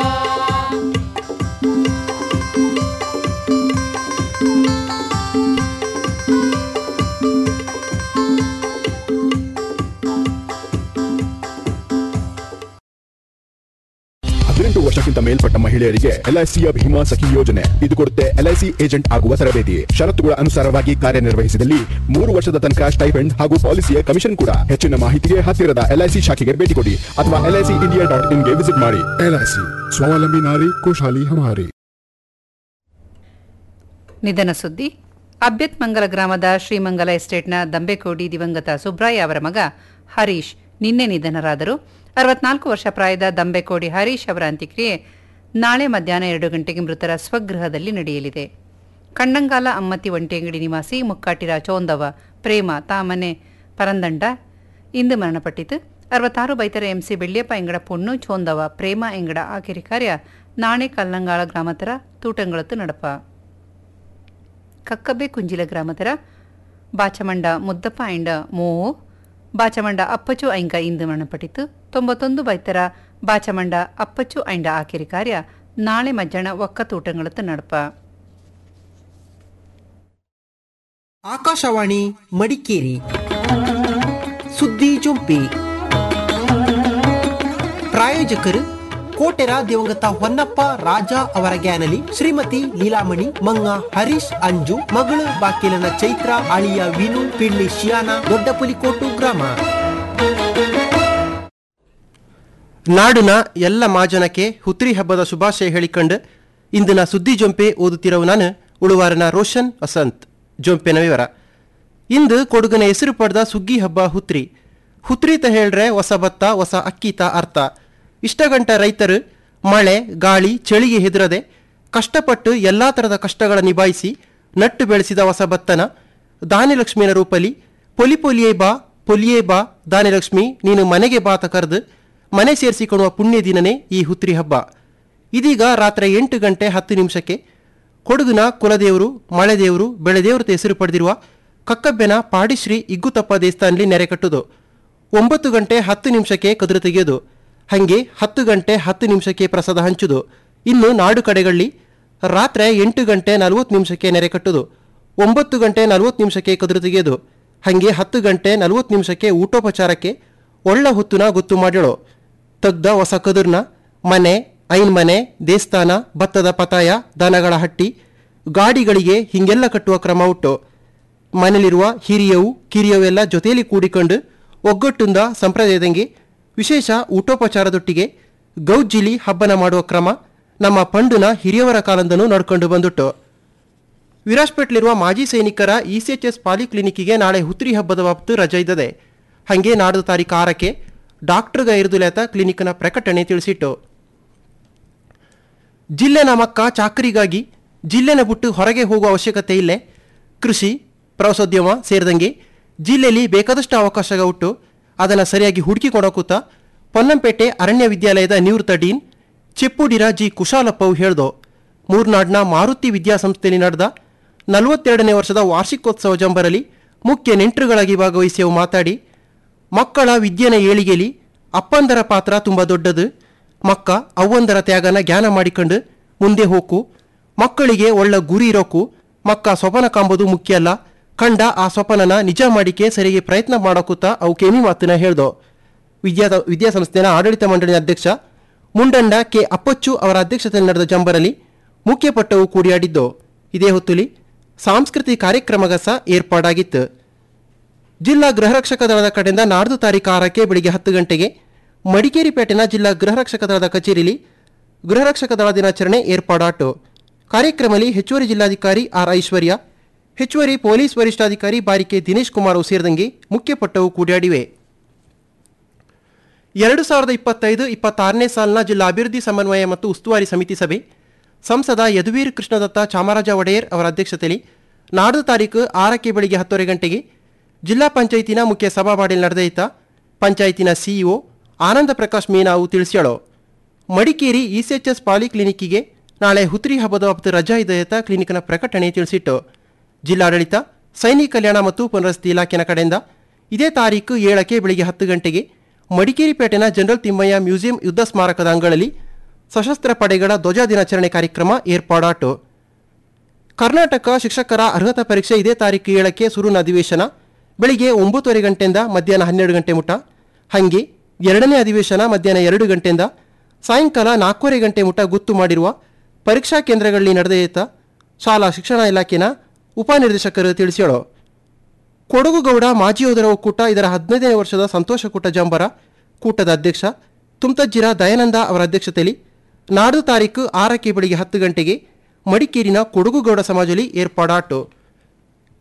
ಹದಿನೆಂಟು ವರ್ಷಕ್ಕಿಂತ ಮೇಲ್ಪಟ್ಟ ಮಹಿಳೆಯರಿಗೆ ಎಲ್ಐಸಿಯ ಭೀಮಾ ಸಖಿ ಯೋಜನೆ ಇದು ಕೊಡುತ್ತೆ ಎಲ್ಐಸಿ ಏಜೆಂಟ್ ಆಗುವ ತರಬೇತಿ ಷರತ್ತುಗಳ ಅನುಸಾರವಾಗಿ ಕಾರ್ಯನಿರ್ವಹಿಸಿದಲ್ಲಿ ಮೂರು ವರ್ಷದ ತನಕ ಸ್ಟೈಫೆಂಡ್ ಹಾಗೂ ಪಾಲಿಸಿಯ ಕಮಿಷನ್ ಕೂಡ ಹೆಚ್ಚಿನ ಮಾಹಿತಿಗೆ ಹತ್ತಿರದ ಎಲ್ಐಸಿ ಶಾಖೆಗೆ ಭೇಟಿ ಕೊಡಿ ಅಥವಾ ಎಲ್ಐಸಿ ಇಂಡಿಯಾ ಡಾಟ್ ಇನ್ಗೆ ವಿಸಿಟ್ ಮಾಡಿ ಎಲ್ಐಸಿ ಸ್ವಾವಲಂಬಿ ನಾರಿ ಖುಷಾಲಿ ಹಮಾರಿ ನಿಧನ ಸುದ್ದಿ ಅಭ್ಯತ್ಮಂಗಲ ಗ್ರಾಮದ ಶ್ರೀಮಂಗಲ ಎಸ್ಟೇಟ್ನ ದಂಬೆಕೋಡಿ ದಿವಂಗತ ಸುಬ್ರಾಯ ಅವರ ಮಗ ಹರೀಶ್ ನಿನ್ನೆ ನಿಧನರಾದರು ಅರವತ್ನಾಲ್ಕು ವರ್ಷ ಪ್ರಾಯದ ದಂಬೆಕೋಡಿ ಹರೀಶ್ ಅವರ ಅಂತ್ಯಕ್ರಿಯೆ ನಾಳೆ ಮಧ್ಯಾಹ್ನ ಎರಡು ಗಂಟೆಗೆ ಮೃತರ ಸ್ವಗೃಹದಲ್ಲಿ ನಡೆಯಲಿದೆ ಕಣ್ಣಂಗಾಲ ಅಮ್ಮತ್ತಿ ಒಂಟೆಂಗಡಿ ನಿವಾಸಿ ಮುಕ್ಕಾಟಿರ ಚೋಂದವ ಪ್ರೇಮ ತಾಮನೆ ಪರಂದಂಡ ಇಂದು ಮರಣಪಟ್ಟಿತು ಅರವತ್ತಾರು ಬೈತರ ಎಂಸಿ ಬೆಳ್ಳಿಯಪ್ಪ ಎಂಗಡ ಪೊಣ್ಣು ಚೋಂದವ ಪ್ರೇಮ ಎಂಗಡ ಆಕಿರಿ ಕಾರ್ಯ ನಾಣೆ ಕಲ್ಲಂಗಾಳ ಗ್ರಾಮತರ ತೂಟಂಗಳತ್ತು ನಡಪ ಕಕ್ಕಬ್ಬೆ ಕುಂಜಿಲ ಗ್ರಾಮತರ ಬಾಚಮಂಡ ಮುದ್ದಪ್ಪ ಐಂಡ ಮೋವು ಬಾಚಮಂಡ ಅಪ್ಪಚು ಐಂಗ ಇಂದು ಮರಣಪಟ್ಟಿತು ತೊಂಬತ್ತೊಂದು ಬೈತರ ಬಾಚಮಂಡ ಅಪ್ಪಚು ಐಂಡ ಆಕಿರಿ ಕಾರ್ಯ ನಾಳೆ ಮಧ್ಯಾಹ್ನ ಒಕ್ಕ ತೂಟಂಗಳತ್ತು ನಡಪ ಆಕಾಶವಾಣಿ ಮಡಿಕೇರಿ ಸುದ್ದಿ ಜೊಂಪಿ ಪ್ರಾಯೋಜಕರು ಕೋಟೆರ ದಿವಂಗತ ಹೊನ್ನಪ್ಪ ರಾಜ ಅವರ ಗ್ಯಾನಲಿ ಶ್ರೀಮತಿ ಲೀಲಾಮಣಿ ಮಂಗ ಹರೀಶ್ ಅಂಜು ಮಗಳು ಬಾಕಿಲನ ಚೈತ್ರ ಅಳಿಯ ವಿನು ಪಿಳ್ಳಿ ಶಿಯಾನ ದೊಡ್ಡಪುಲಿಕೋಟು ಗ್ರಾಮ ನಾಡಿನ ಎಲ್ಲ ಮಾಜನಕ್ಕೆ ಹುತ್ರಿ ಹಬ್ಬದ ಶುಭಾಶಯ ಹೇಳಿಕೊಂಡು ಇಂದಿನ ಸುದ್ದಿ ಜೊಂಪೆ ಓದುತ್ತಿರುವ ನಾನು ಉಳುವಾರನ ರೋಷನ್ ವಸಂತ್ ಜೊಂಪೆನ ವಿವರ ಇಂದು ಕೊಡಗಿನ ಹೆಸರು ಪಡೆದ ಸುಗ್ಗಿ ಹಬ್ಬ ಹುತ್ರಿ ಹುತ್ರಿ ತ ಹೇಳ್ರೆ ಹೊಸ ಭತ್ತ ಹೊಸ ಅಕ್ಕಿತ ಅರ್ಥ ಇಷ್ಟಗಂಟ ರೈತರು ಮಳೆ ಗಾಳಿ ಚಳಿಗೆ ಹೆದರದೆ ಕಷ್ಟಪಟ್ಟು ಎಲ್ಲ ಥರದ ಕಷ್ಟಗಳ ನಿಭಾಯಿಸಿ ನಟ್ಟು ಬೆಳೆಸಿದ ಹೊಸ ಭತ್ತನ ದಾನಿಲಕ್ಷ್ಮಿನ ರೂಪಲಿ ಪೊಲಿ ಪೊಲಿಯೇ ಬಾ ಪೊಲಿಯೇ ಬಾ ದಾನಿಲಕ್ಷ್ಮಿ ನೀನು ಮನೆಗೆ ಬಾತ ಕರೆದು ಮನೆ ಸೇರಿಸಿಕೊಳ್ಳುವ ಪುಣ್ಯ ದಿನನೇ ಈ ಹುತ್ರಿ ಹಬ್ಬ ಇದೀಗ ರಾತ್ರಿ ಎಂಟು ಗಂಟೆ ಹತ್ತು ನಿಮಿಷಕ್ಕೆ ಕೊಡಗಿನ ಕುಲದೇವರು ಮಳೆದೇವರು ಬೆಳೆದೇವರು ಹೆಸರು ಪಡೆದಿರುವ ಕಕ್ಕಬ್ಬೆನ ಪಾಡಿಶ್ರೀ ಇಗ್ಗುತಪ್ಪ ದೇವಸ್ಥಾನದಲ್ಲಿ ನೆರೆ ಕಟ್ಟುದು ಒಂಬತ್ತು ಗಂಟೆ ಹತ್ತು ನಿಮಿಷಕ್ಕೆ ಕದುರು ತೆಗೆಯೋದು ಹಾಗೆ ಹತ್ತು ಗಂಟೆ ಹತ್ತು ನಿಮಿಷಕ್ಕೆ ಪ್ರಸಾದ ಹಂಚುದು ಇನ್ನು ನಾಡು ಕಡೆಗಳಲ್ಲಿ ರಾತ್ರಿ ಎಂಟು ಗಂಟೆ ನಲವತ್ತು ನಿಮಿಷಕ್ಕೆ ನೆರೆ ಕಟ್ಟುದು ಒಂಬತ್ತು ಗಂಟೆ ನಲವತ್ತು ನಿಮಿಷಕ್ಕೆ ಕದುರು ತೆಗೆಯೋದು ಹಾಗೆ ಹತ್ತು ಗಂಟೆ ನಲವತ್ತು ನಿಮಿಷಕ್ಕೆ ಊಟೋಪಚಾರಕ್ಕೆ ಒಳ್ಳ ಹೊತ್ತುನ ಗೊತ್ತು ಮಾಡ್ಯಳು ತೆಗ್ದ ಹೊಸ ಕದುರ್ನ ಮನೆ ಐನ್ ಮನೆ ದೇವಸ್ಥಾನ ಭತ್ತದ ಪತಾಯ ದನಗಳ ಹಟ್ಟಿ ಗಾಡಿಗಳಿಗೆ ಹಿಂಗೆಲ್ಲ ಕಟ್ಟುವ ಕ್ರಮ ಉಂಟು ಮನೆಯಲ್ಲಿರುವ ಹಿರಿಯವು ಕಿರಿಯವೆಲ್ಲ ಜೊತೆಯಲ್ಲಿ ಕೂಡಿಕೊಂಡು ಒಗ್ಗಟ್ಟಿಂದ ಸಂಪ್ರದಾಯದಂಗೆ ವಿಶೇಷ ಊಟೋಪಚಾರದೊಟ್ಟಿಗೆ ಗೌಜ್ಜಿಲಿ ಹಬ್ಬನ ಮಾಡುವ ಕ್ರಮ ನಮ್ಮ ಪಂಡುನ ಹಿರಿಯವರ ಕಾಲದಿಂದನೂ ನಡ್ಕೊಂಡು ಬಂದುಟ್ಟು ವಿರಾಜ್ಪೇಟ್ಲಿರುವ ಮಾಜಿ ಸೈನಿಕರ ಇಸಿಎಚ್ಎಸ್ ಪಾಲಿಕ್ಲಿನಿಕ್ಕಿಗೆ ನಾಳೆ ಹುತ್ರಿ ಹಬ್ಬದ ಬಾಬತ್ತು ರಜೆ ಇದ್ದದೆ ಹಾಗೆ ನಾಡ್ದು ತಾರೀಕು ಆರಕ್ಕೆ ಡಾಕ್ಟರ್ಗ ಇರುದುಲೇತ ಕ್ಲಿನಿಕ್ನ ಪ್ರಕಟಣೆ ತಿಳಿಸಿಟ್ಟು ಜಿಲ್ಲೆ ನಮಕ್ಕ ಚಾಕರಿಗಾಗಿ ಜಿಲ್ಲೆನ ಬಿಟ್ಟು ಹೊರಗೆ ಹೋಗುವ ಅವಶ್ಯಕತೆ ಇಲ್ಲೇ ಕೃಷಿ ಪ್ರವಾಸೋದ್ಯಮ ಸೇರಿದಂಗೆ ಜಿಲ್ಲೆಯಲ್ಲಿ ಬೇಕಾದಷ್ಟು ಅವಕಾಶ ಉಂಟು ಅದನ್ನು ಸರಿಯಾಗಿ ಹುಡುಕಿ ಕೊಡೋಕೂತ ಪೊನ್ನಂಪೇಟೆ ಅರಣ್ಯ ವಿದ್ಯಾಲಯದ ನಿವೃತ್ತ ಡೀನ್ ಚೆಪ್ಪುಡಿರ ಜಿ ಕುಶಾಲಪ್ಪವು ಹೇಳ್ದೋ ಮೂರ್ನಾಡ್ನ ಮಾರುತಿ ವಿದ್ಯಾಸಂಸ್ಥೆಯಲ್ಲಿ ನಡೆದ ನಲವತ್ತೆರಡನೇ ವರ್ಷದ ವಾರ್ಷಿಕೋತ್ಸವ ಜಂಬರಲ್ಲಿ ಮುಖ್ಯ ನೆಂಟರುಗಳಾಗಿ ಭಾಗವಹಿಸಿ ಅವು ಮಾತಾಡಿ ಮಕ್ಕಳ ವಿದ್ಯೆನ ಏಳಿಗೆಲಿ ಅಪ್ಪಂದರ ಪಾತ್ರ ತುಂಬ ದೊಡ್ಡದು ಮಕ್ಕ ಅವ್ವಂದರ ತ್ಯಾಗನ ಜ್ಞಾನ ಮಾಡಿಕೊಂಡು ಮುಂದೆ ಹೋಕು ಮಕ್ಕಳಿಗೆ ಒಳ್ಳ ಗುರಿ ಇರೋಕು ಮಕ್ಕ ಸ್ವಪನ ಕಾಂಬುದು ಮುಖ್ಯ ಅಲ್ಲ ಕಂಡ ಆ ಸ್ವಪನನ ನಿಜ ಮಾಡಿಕೆ ಸರಿಗೆ ಪ್ರಯತ್ನ ಮಾಡೋಕೂತ ಅವು ಕೆಮಿ ಮಾತನ್ನ ಹೇಳ್ದೋ ವಿದ್ಯಾ ವಿದ್ಯಾಸಂಸ್ಥೆನ ಆಡಳಿತ ಮಂಡಳಿ ಅಧ್ಯಕ್ಷ ಮುಂಡಂಡ ಕೆ ಅಪ್ಪಚ್ಚು ಅವರ ಅಧ್ಯಕ್ಷತೆಯಲ್ಲಿ ನಡೆದ ಜಂಬರಲ್ಲಿ ಮುಖ್ಯ ಪಟ್ಟವು ಕೂಡಿಯಾಡಿದ್ದು ಇದೇ ಹೊತ್ತುಲಿ ಸಾಂಸ್ಕೃತಿಕ ಕಾರ್ಯಕ್ರಮಗ ಸಹ ಏರ್ಪಾಡಾಗಿತ್ತು ಜಿಲ್ಲಾ ಗೃಹರಕ್ಷಕ ದಳದ ಕಡೆಯಿಂದ ನಾಡ್ದು ತಾರೀಕು ಆರಕ್ಕೆ ಬೆಳಿಗ್ಗೆ ಹತ್ತು ಗಂಟೆಗೆ ಮಡಿಕೇರಿ ಪೇಟೆನ ಜಿಲ್ಲಾ ಗೃಹರಕ್ಷಕ ದಳದ ಕಚೇರಿಯಲ್ಲಿ ಗೃಹರಕ್ಷಕ ದಳ ದಿನಾಚರಣೆ ಏರ್ಪಾಡಾಟು ಕಾರ್ಯಕ್ರಮದಲ್ಲಿ ಹೆಚ್ಚುವರಿ ಜಿಲ್ಲಾಧಿಕಾರಿ ಆರ್ ಐಶ್ವರ್ಯ ಹೆಚ್ಚುವರಿ ಪೊಲೀಸ್ ವರಿಷ್ಠಾಧಿಕಾರಿ ಬಾರಿಕೆ ದಿನೇಶ್ ಕುಮಾರ್ ಸೇರಿದಂಗೆ ಮುಖ್ಯ ಪಟ್ಟವು ಕೂಡಿಯಾಡಿವೆ ಎರಡು ಸಾವಿರದ ಇಪ್ಪತ್ತೈದು ಇಪ್ಪತ್ತಾರನೇ ಸಾಲಿನ ಜಿಲ್ಲಾ ಅಭಿವೃದ್ಧಿ ಸಮನ್ವಯ ಮತ್ತು ಉಸ್ತುವಾರಿ ಸಮಿತಿ ಸಭೆ ಸಂಸದ ಯದುವೀರ್ ಕೃಷ್ಣದತ್ತ ಚಾಮರಾಜ ಒಡೆಯರ್ ಅವರ ಅಧ್ಯಕ್ಷತೆಯಲ್ಲಿ ನಾಡ್ದು ತಾರೀಕು ಆರಕ್ಕೆ ಬೆಳಿಗ್ಗೆ ಹತ್ತುವರೆ ಗಂಟೆಗೆ ಜಿಲ್ಲಾ ಪಂಚಾಯತಿನ ಮುಖ್ಯ ಸಭಾವಾಡಿಯಲ್ಲಿ ನಡೆದೈತ ಪಂಚಾಯತಿನ ಸಿಇಒ ಆನಂದ ಪ್ರಕಾಶ್ ಮೀನಾವು ತಿಳಿಸ್ಯಾಳು ಮಡಿಕೇರಿ ಇಸಿಎಚ್ಎಸ್ ಪಾಲಿಕ್ಲಿನಿಕ್ಕಿಗೆ ನಾಳೆ ಹುತ್ರಿ ಹಬ್ಬದ ಹೊತ್ತು ರಜಾ ಇದೆಯತ ಕ್ಲಿನಿಕ್ನ ಪ್ರಕಟಣೆ ತಿಳಿಸಿಟ್ಟು ಜಿಲ್ಲಾಡಳಿತ ಸೈನಿಕ ಕಲ್ಯಾಣ ಮತ್ತು ಪುನರ್ವಸತಿ ಇಲಾಖೆನ ಕಡೆಯಿಂದ ಇದೇ ತಾರೀಕು ಏಳಕ್ಕೆ ಬೆಳಿಗ್ಗೆ ಹತ್ತು ಗಂಟೆಗೆ ಮಡಿಕೇರಿ ಪೇಟೆನ ಜನರಲ್ ತಿಮ್ಮಯ್ಯ ಮ್ಯೂಸಿಯಂ ಯುದ್ಧ ಸ್ಮಾರಕದ ಅಂಗಳಲ್ಲಿ ಸಶಸ್ತ್ರ ಪಡೆಗಳ ಧ್ವಜ ದಿನಾಚರಣೆ ಕಾರ್ಯಕ್ರಮ ಏರ್ಪಾಡಾಟು ಕರ್ನಾಟಕ ಶಿಕ್ಷಕರ ಅರ್ಹತಾ ಪರೀಕ್ಷೆ ಇದೇ ತಾರೀಕು ಏಳಕ್ಕೆ ಸುರುನ ಅಧಿವೇಶನ ಬೆಳಿಗ್ಗೆ ಒಂಬತ್ತುವರೆ ಗಂಟೆಯಿಂದ ಮಧ್ಯಾಹ್ನ ಹನ್ನೆರಡು ಗಂಟೆ ಮುಟ ಹಾಗೆ ಎರಡನೇ ಅಧಿವೇಶನ ಮಧ್ಯಾಹ್ನ ಎರಡು ಗಂಟೆಯಿಂದ ಸಾಯಂಕಾಲ ನಾಲ್ಕೂವರೆ ಗಂಟೆ ಮುಟ ಗುತ್ತು ಮಾಡಿರುವ ಪರೀಕ್ಷಾ ಕೇಂದ್ರಗಳಲ್ಲಿ ನಡೆದೈತ ಶಾಲಾ ಶಿಕ್ಷಣ ಇಲಾಖೆನ ಉಪನಿರ್ದೇಶಕರು ತಿಳಿಸ್ಯಾಳು ಕೊಡಗುಗೌಡ ಮಾಜಿ ಯೋಧರ ಒಕ್ಕೂಟ ಇದರ ಹದಿನೈದನೇ ವರ್ಷದ ಸಂತೋಷ ಕೂಟ ಜಂಬರ ಕೂಟದ ಅಧ್ಯಕ್ಷ ತುಮ್ತಜ್ಜಿರ ದಯಾನಂದ ಅವರ ಅಧ್ಯಕ್ಷತೆಯಲ್ಲಿ ನಾಡು ತಾರೀಕು ಆರಕ್ಕೆ ಬೆಳಿಗ್ಗೆ ಹತ್ತು ಗಂಟೆಗೆ ಮಡಿಕೇರಿನ ಕೊಡಗುಗೌಡ ಸಮಾಜದಲ್ಲಿ ಏರ್ಪಾಡಾಟು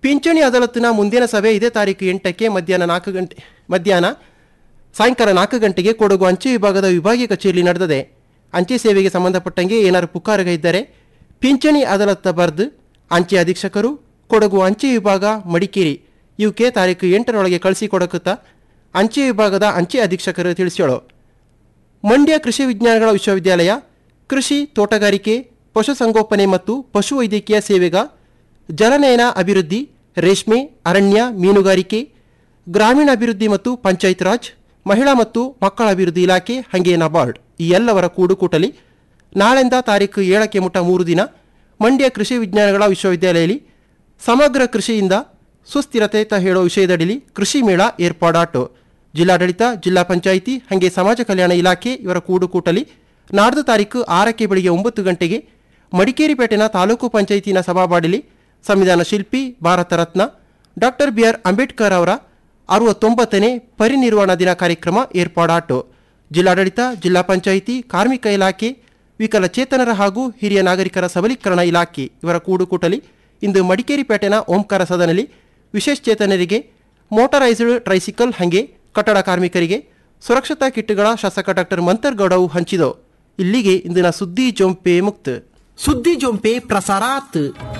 ಪಿಂಚಣಿ ಅದಾಲತ್ನ ಮುಂದಿನ ಸಭೆ ಇದೇ ತಾರೀಕು ಎಂಟಕ್ಕೆ ಮಧ್ಯಾಹ್ನ ನಾಲ್ಕು ಗಂಟೆ ಮಧ್ಯಾಹ್ನ ಸಾಯಂಕಾಲ ನಾಲ್ಕು ಗಂಟೆಗೆ ಕೊಡಗು ಅಂಚೆ ವಿಭಾಗದ ವಿಭಾಗೀಯ ಕಚೇರಿಯಲ್ಲಿ ನಡೆದಿದೆ ಅಂಚೆ ಸೇವೆಗೆ ಸಂಬಂಧಪಟ್ಟಂಗೆ ಏನಾರು ಪುಕಾರಗ ಇದ್ದರೆ ಪಿಂಚಣಿ ಅದಾಲತ್ತ ಬರೆದು ಅಂಚೆ ಅಧೀಕ್ಷಕರು ಕೊಡಗು ಅಂಚೆ ವಿಭಾಗ ಮಡಿಕೇರಿ ಇವಕ್ಕೆ ತಾರೀಕು ಎಂಟರೊಳಗೆ ಕಳಿಸಿಕೊಡಕುತ್ತಾ ಅಂಚೆ ವಿಭಾಗದ ಅಂಚೆ ಅಧೀಕ್ಷಕರು ತಿಳಿಸ್ಯಾಳು ಮಂಡ್ಯ ಕೃಷಿ ವಿಜ್ಞಾನಗಳ ವಿಶ್ವವಿದ್ಯಾಲಯ ಕೃಷಿ ತೋಟಗಾರಿಕೆ ಪಶುಸಂಗೋಪನೆ ಮತ್ತು ಪಶುವೈದ್ಯಕೀಯ ಸೇವೆಗ ಜಲನಯನ ಅಭಿವೃದ್ಧಿ ರೇಷ್ಮೆ ಅರಣ್ಯ ಮೀನುಗಾರಿಕೆ ಗ್ರಾಮೀಣ ಅಭಿವೃದ್ಧಿ ಮತ್ತು ಪಂಚಾಯತ್ ರಾಜ್ ಮಹಿಳಾ ಮತ್ತು ಮಕ್ಕಳ ಅಭಿವೃದ್ಧಿ ಇಲಾಖೆ ಹಾಗೆ ನಬಾರ್ಡ್ ಈ ಎಲ್ಲವರ ಕೂಡುಕೂಟಲಿ ನಾಳೆಂದ ತಾರೀಕು ಏಳಕ್ಕೆ ಮುಟ ಮೂರು ದಿನ ಮಂಡ್ಯ ಕೃಷಿ ವಿಜ್ಞಾನಗಳ ವಿಶ್ವವಿದ್ಯಾಲಯದಲ್ಲಿ ಸಮಗ್ರ ಕೃಷಿಯಿಂದ ಸುಸ್ಥಿರತೆ ತ ಹೇಳೋ ವಿಷಯದಡಿಲಿ ಕೃಷಿ ಮೇಳ ಏರ್ಪಾಡಾಟು ಜಿಲ್ಲಾಡಳಿತ ಜಿಲ್ಲಾ ಪಂಚಾಯಿತಿ ಹಾಗೆ ಸಮಾಜ ಕಲ್ಯಾಣ ಇಲಾಖೆ ಇವರ ಕೂಡುಕೂಟಲಿ ನಾಡ್ದು ತಾರೀಕು ಆರಕ್ಕೆ ಬೆಳಿಗ್ಗೆ ಒಂಬತ್ತು ಗಂಟೆಗೆ ಮಡಿಕೇರಿಪೇಟೆನ ತಾಲೂಕು ಪಂಚಾಯಿತಿನ ಸಭಾಬಾಡಿಲಿ ಸಂವಿಧಾನ ಶಿಲ್ಪಿ Bharat Ratna doctor B R Ambedkar ಅವರ ಅರವತ್ತೊಂಬತ್ತನೇ ಪರಿನಿರ್ವಾಣ ದಿನ ಕಾರ್ಯಕ್ರಮ ಏರ್ಪಾಡಾಟು ಜಿಲ್ಲಾಡಳಿತ ಜಿಲ್ಲಾ ಪಂಚಾಯಿತಿ ಕಾರ್ಮಿಕ ಇಲಾಖೆ ವಿಕಲಚೇತನರ ಹಾಗೂ ಹಿರಿಯ ನಾಗರಿಕರ ಸಬಲೀಕರಣ ಇಲಾಖೆ ಇವರ ಕೂಡುಕೂಟಲಿ ಇಂದು ಮಡಿಕೇರಿಪೇಟೆನ ಓಂಕಾರ ಸದನಲ್ಲಿ ವಿಶೇಷಚೇತನರಿಗೆ ಮೋಟರೈಸ್ಡ್ ಟ್ರೈಸಿಕಲ್ ಹಂಗೆ ಕಟ್ಟಡ ಕಾರ್ಮಿಕರಿಗೆ ಸುರಕ್ಷತಾ ಕಿಟ್ಗಳ ಶಾಸಕ ಡಾಕ್ಟರ್ ಮಂತರ್ಗೌಡವು ಹಂಚಿದವು ಇಲ್ಲಿಗೆ ಇಂದಿನ ಸುದ್ದಿ ಜೊಂಪೆ ಮುಕ್ತ ಸುದ್ದಿ ಜೊಂಪೆ ಪ್ರಸಾರಾತ್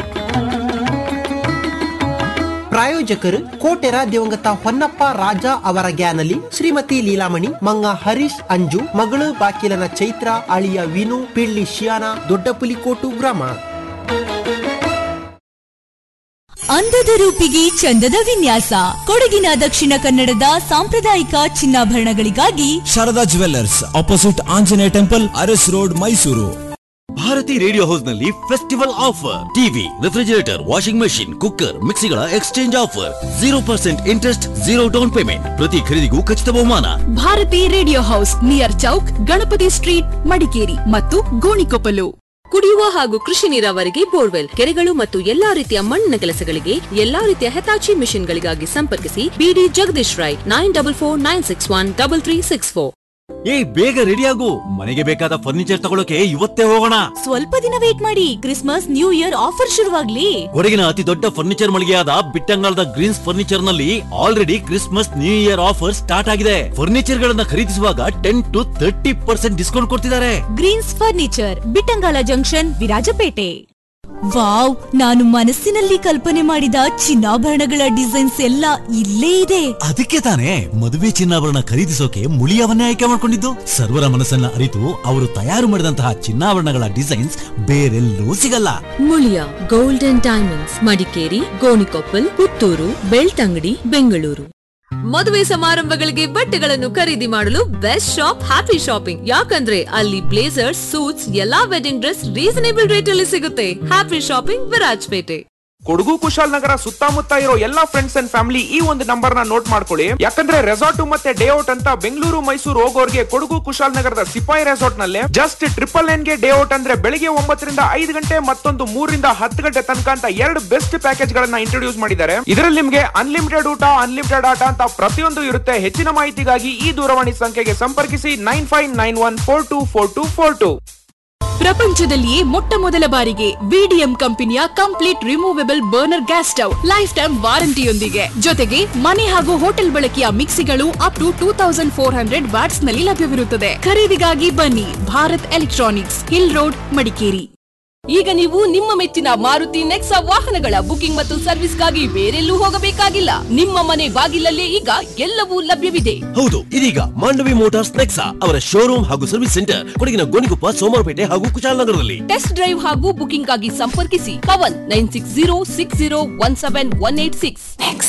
ಪ್ರಾಯೋಜಕರು ಕೋಟೆರ ದಿವಂಗತ ಹೊನ್ನಪ್ಪ ರಾಜ ಅವರ ಗ್ಯಾನಲಿ ಶ್ರೀಮತಿ ಲೀಲಾಮಣಿ ಮಂಗ ಹರೀಶ್ ಅಂಜು ಮಗಳು ಬಾಕಿಲನ ಚೈತ್ರ ಅಳಿಯ ವಿನು ಪಿಳ್ಳಿ ಶಿಯಾನ ದೊಡ್ಡಪುಲಿಕೋಟು ಗ್ರಾಮ ಅಂದದ ರೂಪಿಗೆ ಚಂದದ ವಿನ್ಯಾಸ ಕೊಡಗಿನ ದಕ್ಷಿಣ ಕನ್ನಡದ ಸಾಂಪ್ರದಾಯಿಕ ಚಿನ್ನಾಭರಣಗಳಿಗಾಗಿ Sharada jewellers opposite Anjaneya temple Aras road Mysuru Bharati radio house ನಲ್ಲಿ festival offer TV refrigerator washing machine cooker ಮಿಕ್ಸಿಗಳ exchange offer zero percent interest zero down payment ಪ್ರತಿ ಖರೀದಿಗೂ ಖಚಿತ ಬಹುಮಾನ Bharati radio house near chowk Ganapati street Madikeri ಮತ್ತು ಗೋಣಿಕೊಪ್ಪಲು ಕುಡಿಯುವ ಹಾಗೂ ಕೃಷಿ ನೀರಾವರಿಗೆ ಬೋರ್ವೆಲ್ ಕೆರೆಗಳು ಮತ್ತು ಎಲ್ಲಾ ರೀತಿಯ ಮಣ್ಣಿನ ಕೆಲಸಗಳಿಗೆ ಎಲ್ಲಾ ರೀತಿಯ ಹೆತಾಚಿ ಮಿಷನ್ಗಳಿಗಾಗಿ ಸಂಪರ್ಕಿಸಿ ಬಿಡಿ Jagadish Rai nine double four nine six one double three six four ಏ ಬೇಗ ರೆಡಿ ಆಗು ಮನೆಗೆ ಬೇಕಾದ ಫರ್ನಿಚರ್ ತಗೊಳಕ್ಕೆ ಇವತ್ತೇ ಹೋಗೋಣ ಸ್ವಲ್ಪ ದಿನ ವೇಟ್ ಮಾಡಿ ಕ್ರಿಸ್ಮಸ್ ನ್ಯೂ ಇಯರ್ ಆಫರ್ ಶುರುವಾಗ್ಲಿ ಕೊಡಗಿನ ಅತಿ ದೊಡ್ಡ ಫರ್ನಿಚರ್ ಮಳಿಗೆಯಾದ ಬಿಟ್ಟಂಗಾಲದ ಗ್ರೀನ್ಸ್ ಫರ್ನಿಚರ್ ನಲ್ಲಿ already Christmas new year offer start ಆಗಿದೆ ಫರ್ನಿಚರ್ ಗಳನ್ನ ಖರೀದಿಸುವಾಗ ten to thirty percent discount ಕೊಡ್ತಿದ್ದಾರೆ Greens furniture Bittangala junction Virajpet wow ನಾನು ಮನಸ್ಸಿನಲ್ಲಿ ಕಲ್ಪನೆ ಮಾಡಿದ ಚಿನ್ನಾಭರಣಗಳ ಡಿಸೈನ್ಸ್ ಎಲ್ಲ ಇಲ್ಲೇ ಇದೆ ಅದಕ್ಕೆ ತಾನೇ ಮದುವೆ ಚಿನ್ನಾಭರಣ ಖರೀದಿಸೋಕೆ ಮುಳಿಯವನ್ನೇ ಆಯ್ಕೆ ಮಾಡಿಕೊಂಡಿದ್ದು ಸರ್ವರ ಮನಸ್ಸನ್ನ ಅರಿತು ಅವರು ತಯಾರು ಮಾಡಿದಂತಹ ಚಿನ್ನಾಭರಣಗಳ ಡಿಸೈನ್ಸ್ ಬೇರೆಲ್ಲೂ ಸಿಗಲ್ಲ Muliya gold and diamonds Madikeri Gonikoppal Puttur Belthangady Bengaluru ಮದುವೆ ಸಮಾರಂಭಗಳಿಗೆ ಬಟ್ಟೆಗಳನ್ನು ಖರೀದಿ ಮಾಡಲು ಬೆಸ್ಟ್ ಶಾಪ್ ಹ್ಯಾಪಿ ಶಾಪಿಂಗ್ ಯಾಕಂದ್ರೆ ಅಲ್ಲಿ ಬ್ಲೇಸರ್ಸ್ ಸೂಟ್ಸ್ ಎಲ್ಲಾ ವೆಡ್ಡಿಂಗ್ ಡ್ರೆಸ್ ರೀಸನೇಬಲ್ ರೇಟ್ ಅಲ್ಲಿ ಸಿಗುತ್ತೆ ಹ್ಯಾಪಿ ಶಾಪಿಂಗ್ ವಿರಾಜ್ಪೇಟೆ ಕೊಡಗು ಕುಶಾಲನಗರ ಸುತ್ತಮುತ್ತ ಇರೋ ಎಲ್ಲಾ ಫ್ರೆಂಡ್ಸ್ ಅಂಡ್ ಫ್ಯಾಮಿಲಿ ಈ ಒಂದು ನಂಬರ್ ನ ನೋಟ್ ಮಾಡ್ಕೊಳ್ಳಿ ಯಾಕಂದ್ರೆ ರೆಸಾರ್ಟ್ ಮತ್ತೆ ಡೇ ಔಟ್ ಅಂತ ಬೆಂಗಳೂರು ಮೈಸೂರು ಹೋಗೋರ್ಗೆ ಕೊಡಗು ಕುಶಾಲನಗರದ ಸಿಪಾಯಿ ರೆಸಾರ್ಟ್ ನಲ್ಲಿ ಜಸ್ಟ್ ಟ್ರಿಪಲ್ ನೈನ್ ಗೆ ಡೇ ಔಟ್ ಅಂದ್ರೆ ಬೆಳಿಗ್ಗೆ ಒಂಬತ್ತರಿಂದ ಐದು ಗಂಟೆ ಮತ್ತೊಂದು ಮೂರರಿಂದ ಹತ್ತು ಗಂಟೆ ತನಕ ಅಂತ ಎರಡು ಬೆಸ್ಟ್ ಪ್ಯಾಕೇಜ್ ಗಳನ್ನ ಇಂಟ್ರೊಡ್ಯೂಸ್ ಮಾಡಿದ್ದಾರೆ ಇದರಲ್ಲಿ ನಿಮ್ಗೆ ಅನ್ಲಿಮಿಟೆಡ್ ಊಟ ಅನ್ಲಿಮಿಟೆಡ್ ಆಟ ಅಂತ ಪ್ರತಿಯೊಂದು ಇರುತ್ತೆ ಹೆಚ್ಚಿನ ಮಾಹಿತಿಗಾಗಿ ಈ ದೂರವಾಣಿ ಸಂಖ್ಯೆಗೆ ಸಂಪರ್ಕಿಸಿ nine five nine one four two four two four two ಪ್ರಪಂಚದಲ್ಲಿಯೇ ಮೊಟ್ಟ ಮೊದಲ ಬಾರಿಗೆ ವಿಡಿಎಂ ಕಂಪನಿಯ complete removable burner gas stove life time ವಾರಂಟಿಯೊಂದಿಗೆ ಜೊತೆಗೆ ಮನೆ ಹಾಗೂ ಹೋಟೆಲ್ ಬಳಕೆಯ ಮಿಕ್ಸಿಗಳು up to two thousand four hundred watts ನಲ್ಲಿ ಲಭ್ಯವಿರುತ್ತದೆ ಖರೀದಿಗಾಗಿ ಬನ್ನಿ Bharat electronics hill road Madikeri ಈಗ ನೀವು ನಿಮ್ಮ ಮೆಚ್ಚಿನ ಮಾರುತಿ ನೆಕ್ಸಾ ವಾಹನಗಳ ಬುಕಿಂಗ್ ಮತ್ತು ಸರ್ವಿಸ್ಗಾಗಿ ಬೇರೆಲ್ಲೂ ಹೋಗಬೇಕಾಗಿಲ್ಲ ನಿಮ್ಮ ಮನೆ ಬಾಗಿಲಲ್ಲೇ ಈಗ ಎಲ್ಲವೂ ಲಭ್ಯವಿದೆ ಹೌದು ಇದೀಗ ಮಾಂಡವಿ ಮೋಟಾರ್ಸ್ ನೆಕ್ಸಾ ಅವರ ಶೋರೂಮ್ ಹಾಗೂ ಸರ್ವಿಸ್ ಸೆಂಟರ್ ಕೊಡಗಿನ ಗೋಣಿಕೊಪ್ಪ ಸೋಮವಾರಪೇಟೆ ಹಾಗೂ ಕುಶಾಲನಗರದಲ್ಲಿ ಟೆಸ್ಟ್ ಡ್ರೈವ್ ಹಾಗೂ ಬುಕಿಂಗ್ ಆಗಿ ಸಂಪರ್ಕಿಸಿ Pavan nine six zero six zero one seven one eight six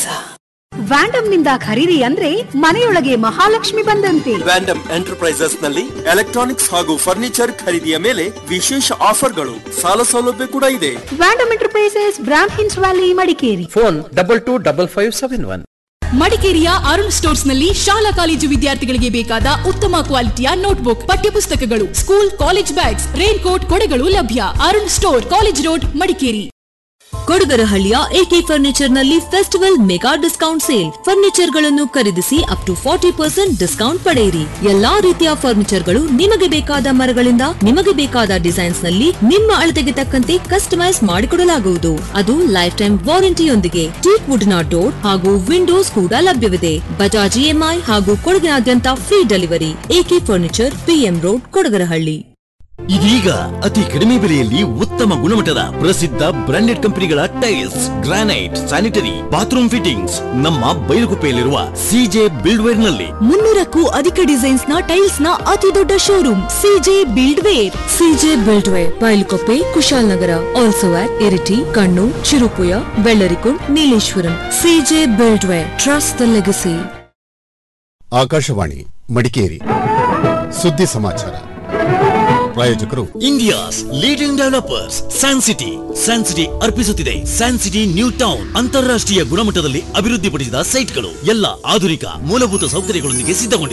Vandam ನಿಂದ ಖರೀದಿ ಅಂದ್ರೆ ಮನೆಯೊಳಗೆ ಮಹಾಲಕ್ಷ್ಮಿ ಬಂದಂತೆ ವ್ಯಾಂಡಮ್ ಎಂಟರ್ಪ್ರೈಸಸ್ ನಲ್ಲಿ ಎಲೆಕ್ಟ್ರಾನಿಕ್ಸ್ ಹಾಗೂ ಫರ್ನಿಚರ್ ಖರೀದಿಯ ಮೇಲೆ ವಿಶೇಷ ಆಫರ್ಗಳು ಸಾಲ ಸೌಲಭ್ಯ ಕೂಡ ಇದೆ ವ್ಯಾಂಡಮ್ ಎಂಟರ್ಪ್ರೈಸಸ್ ಬ್ರಾಮ್ ಹಿನ್ಸ್ valley Madikeri phone double two double five seven one ಮಡಿಕೇರಿಯ ಅರುಣ್ ಸ್ಟೋರ್ಸ್ ನಲ್ಲಿ ಶಾಲಾ ಕಾಲೇಜು ವಿದ್ಯಾರ್ಥಿಗಳಿಗೆ ಬೇಕಾದ ಉತ್ತಮ ಕ್ವಾಲಿಟಿಯ ನೋಟ್ಬುಕ್ ಪಠ್ಯಪುಸ್ತಕಗಳು school college bags rain coat ಕೊಡೆಗಳು ಲಭ್ಯ Arun store college road Madikeri ಕೊಡಗರಹಳ್ಳಿಯ ಎಕೆ ಫರ್ನಿಚರ್ ನಲ್ಲಿ festival mega discount sale furniture ಗಳನ್ನು ಖರೀದಿಸಿ up to forty percent discount ಪಡೆಯಿರಿ ಎಲ್ಲಾ ರೀತಿಯ ಫರ್ನಿಚರ್ ಗಳು ನಿಮಗೆ ಬೇಕಾದ ಮರಗಳಿಂದ ನಿಮಗೆ ಬೇಕಾದ ಡಿಸೈನ್ಸ್ ನಲ್ಲಿ ನಿಮ್ಮ ಅಳತೆಗೆ ತಕ್ಕಂತೆ ಕಸ್ಟಮೈಸ್ ಮಾಡಿಕೊಡಲಾಗುವುದು ಅದು ಲೈಫ್ ಟೈಮ್ ವಾರಂಟಿಯೊಂದಿಗೆ ಟೀಕ್ ವುಡ್ ನ ಡೋರ್ ಹಾಗೂ ವಿಂಡೋಸ್ ಕೂಡ ಲಭ್ಯವಿದೆ ಬಜಾಜ್ ಇಎಂಐ ಹಾಗೂ ಕೊಡಗಿನಾದ್ಯಂತ free delivery AK furniture PM road Kodagarahalli ಇದೀಗ ಅತಿ ಕಡಿಮೆ ಬೆಲೆಯಲ್ಲಿ ಉತ್ತಮ ಗುಣಮಟ್ಟದ ಪ್ರಸಿದ್ಧ ಬ್ರಾಂಡೆಡ್ ಕಂಪನಿಗಳ tiles granite sanitary bathroom fittings ನಮ್ಮ ಬೈಲುಗುಪ್ಪೆಯಲ್ಲಿರುವ ಸಿಜೆ ಬಿಲ್ಡ್ವೇರ್ ನಲ್ಲಿ ಮುನ್ನೂರಕ್ಕೂ ಅಧಿಕ ಡಿಸೈನ್ಸ್ ನ ಟೈಲ್ಸ್ ನ ಅತಿ ದೊಡ್ಡ showroom CJ Buildware CJ Buildware Bylakuppe Kushalnagar also at Iritty Kannur Cherupuzha Vellarikund Nileshwaram CJ Buildware trust the legacy Akashvani Madikeri ಸುದ್ದಿ ಸಮಾಚಾರ ಪ್ರಾಯೋಜಕರು India's leading developers San City San City ಅರ್ಪಿಸುತ್ತಿದೆ ಸ್ಯಾನ್ ಸಿಟಿ ನ್ಯೂ ಟೌನ್ ಅಂತಾರಾಷ್ಟ್ರೀಯ ಗುಣಮಟ್ಟದಲ್ಲಿ ಅಭಿವೃದ್ಧಿಪಡಿಸಿದ ಸೈಟ್ಗಳು ಎಲ್ಲ ಆಧುನಿಕ ಮೂಲಭೂತ ಸೌಕರ್ಯಗಳೊಂದಿಗೆ ಸಿದ್ಧಗೊಂಡಿದೆ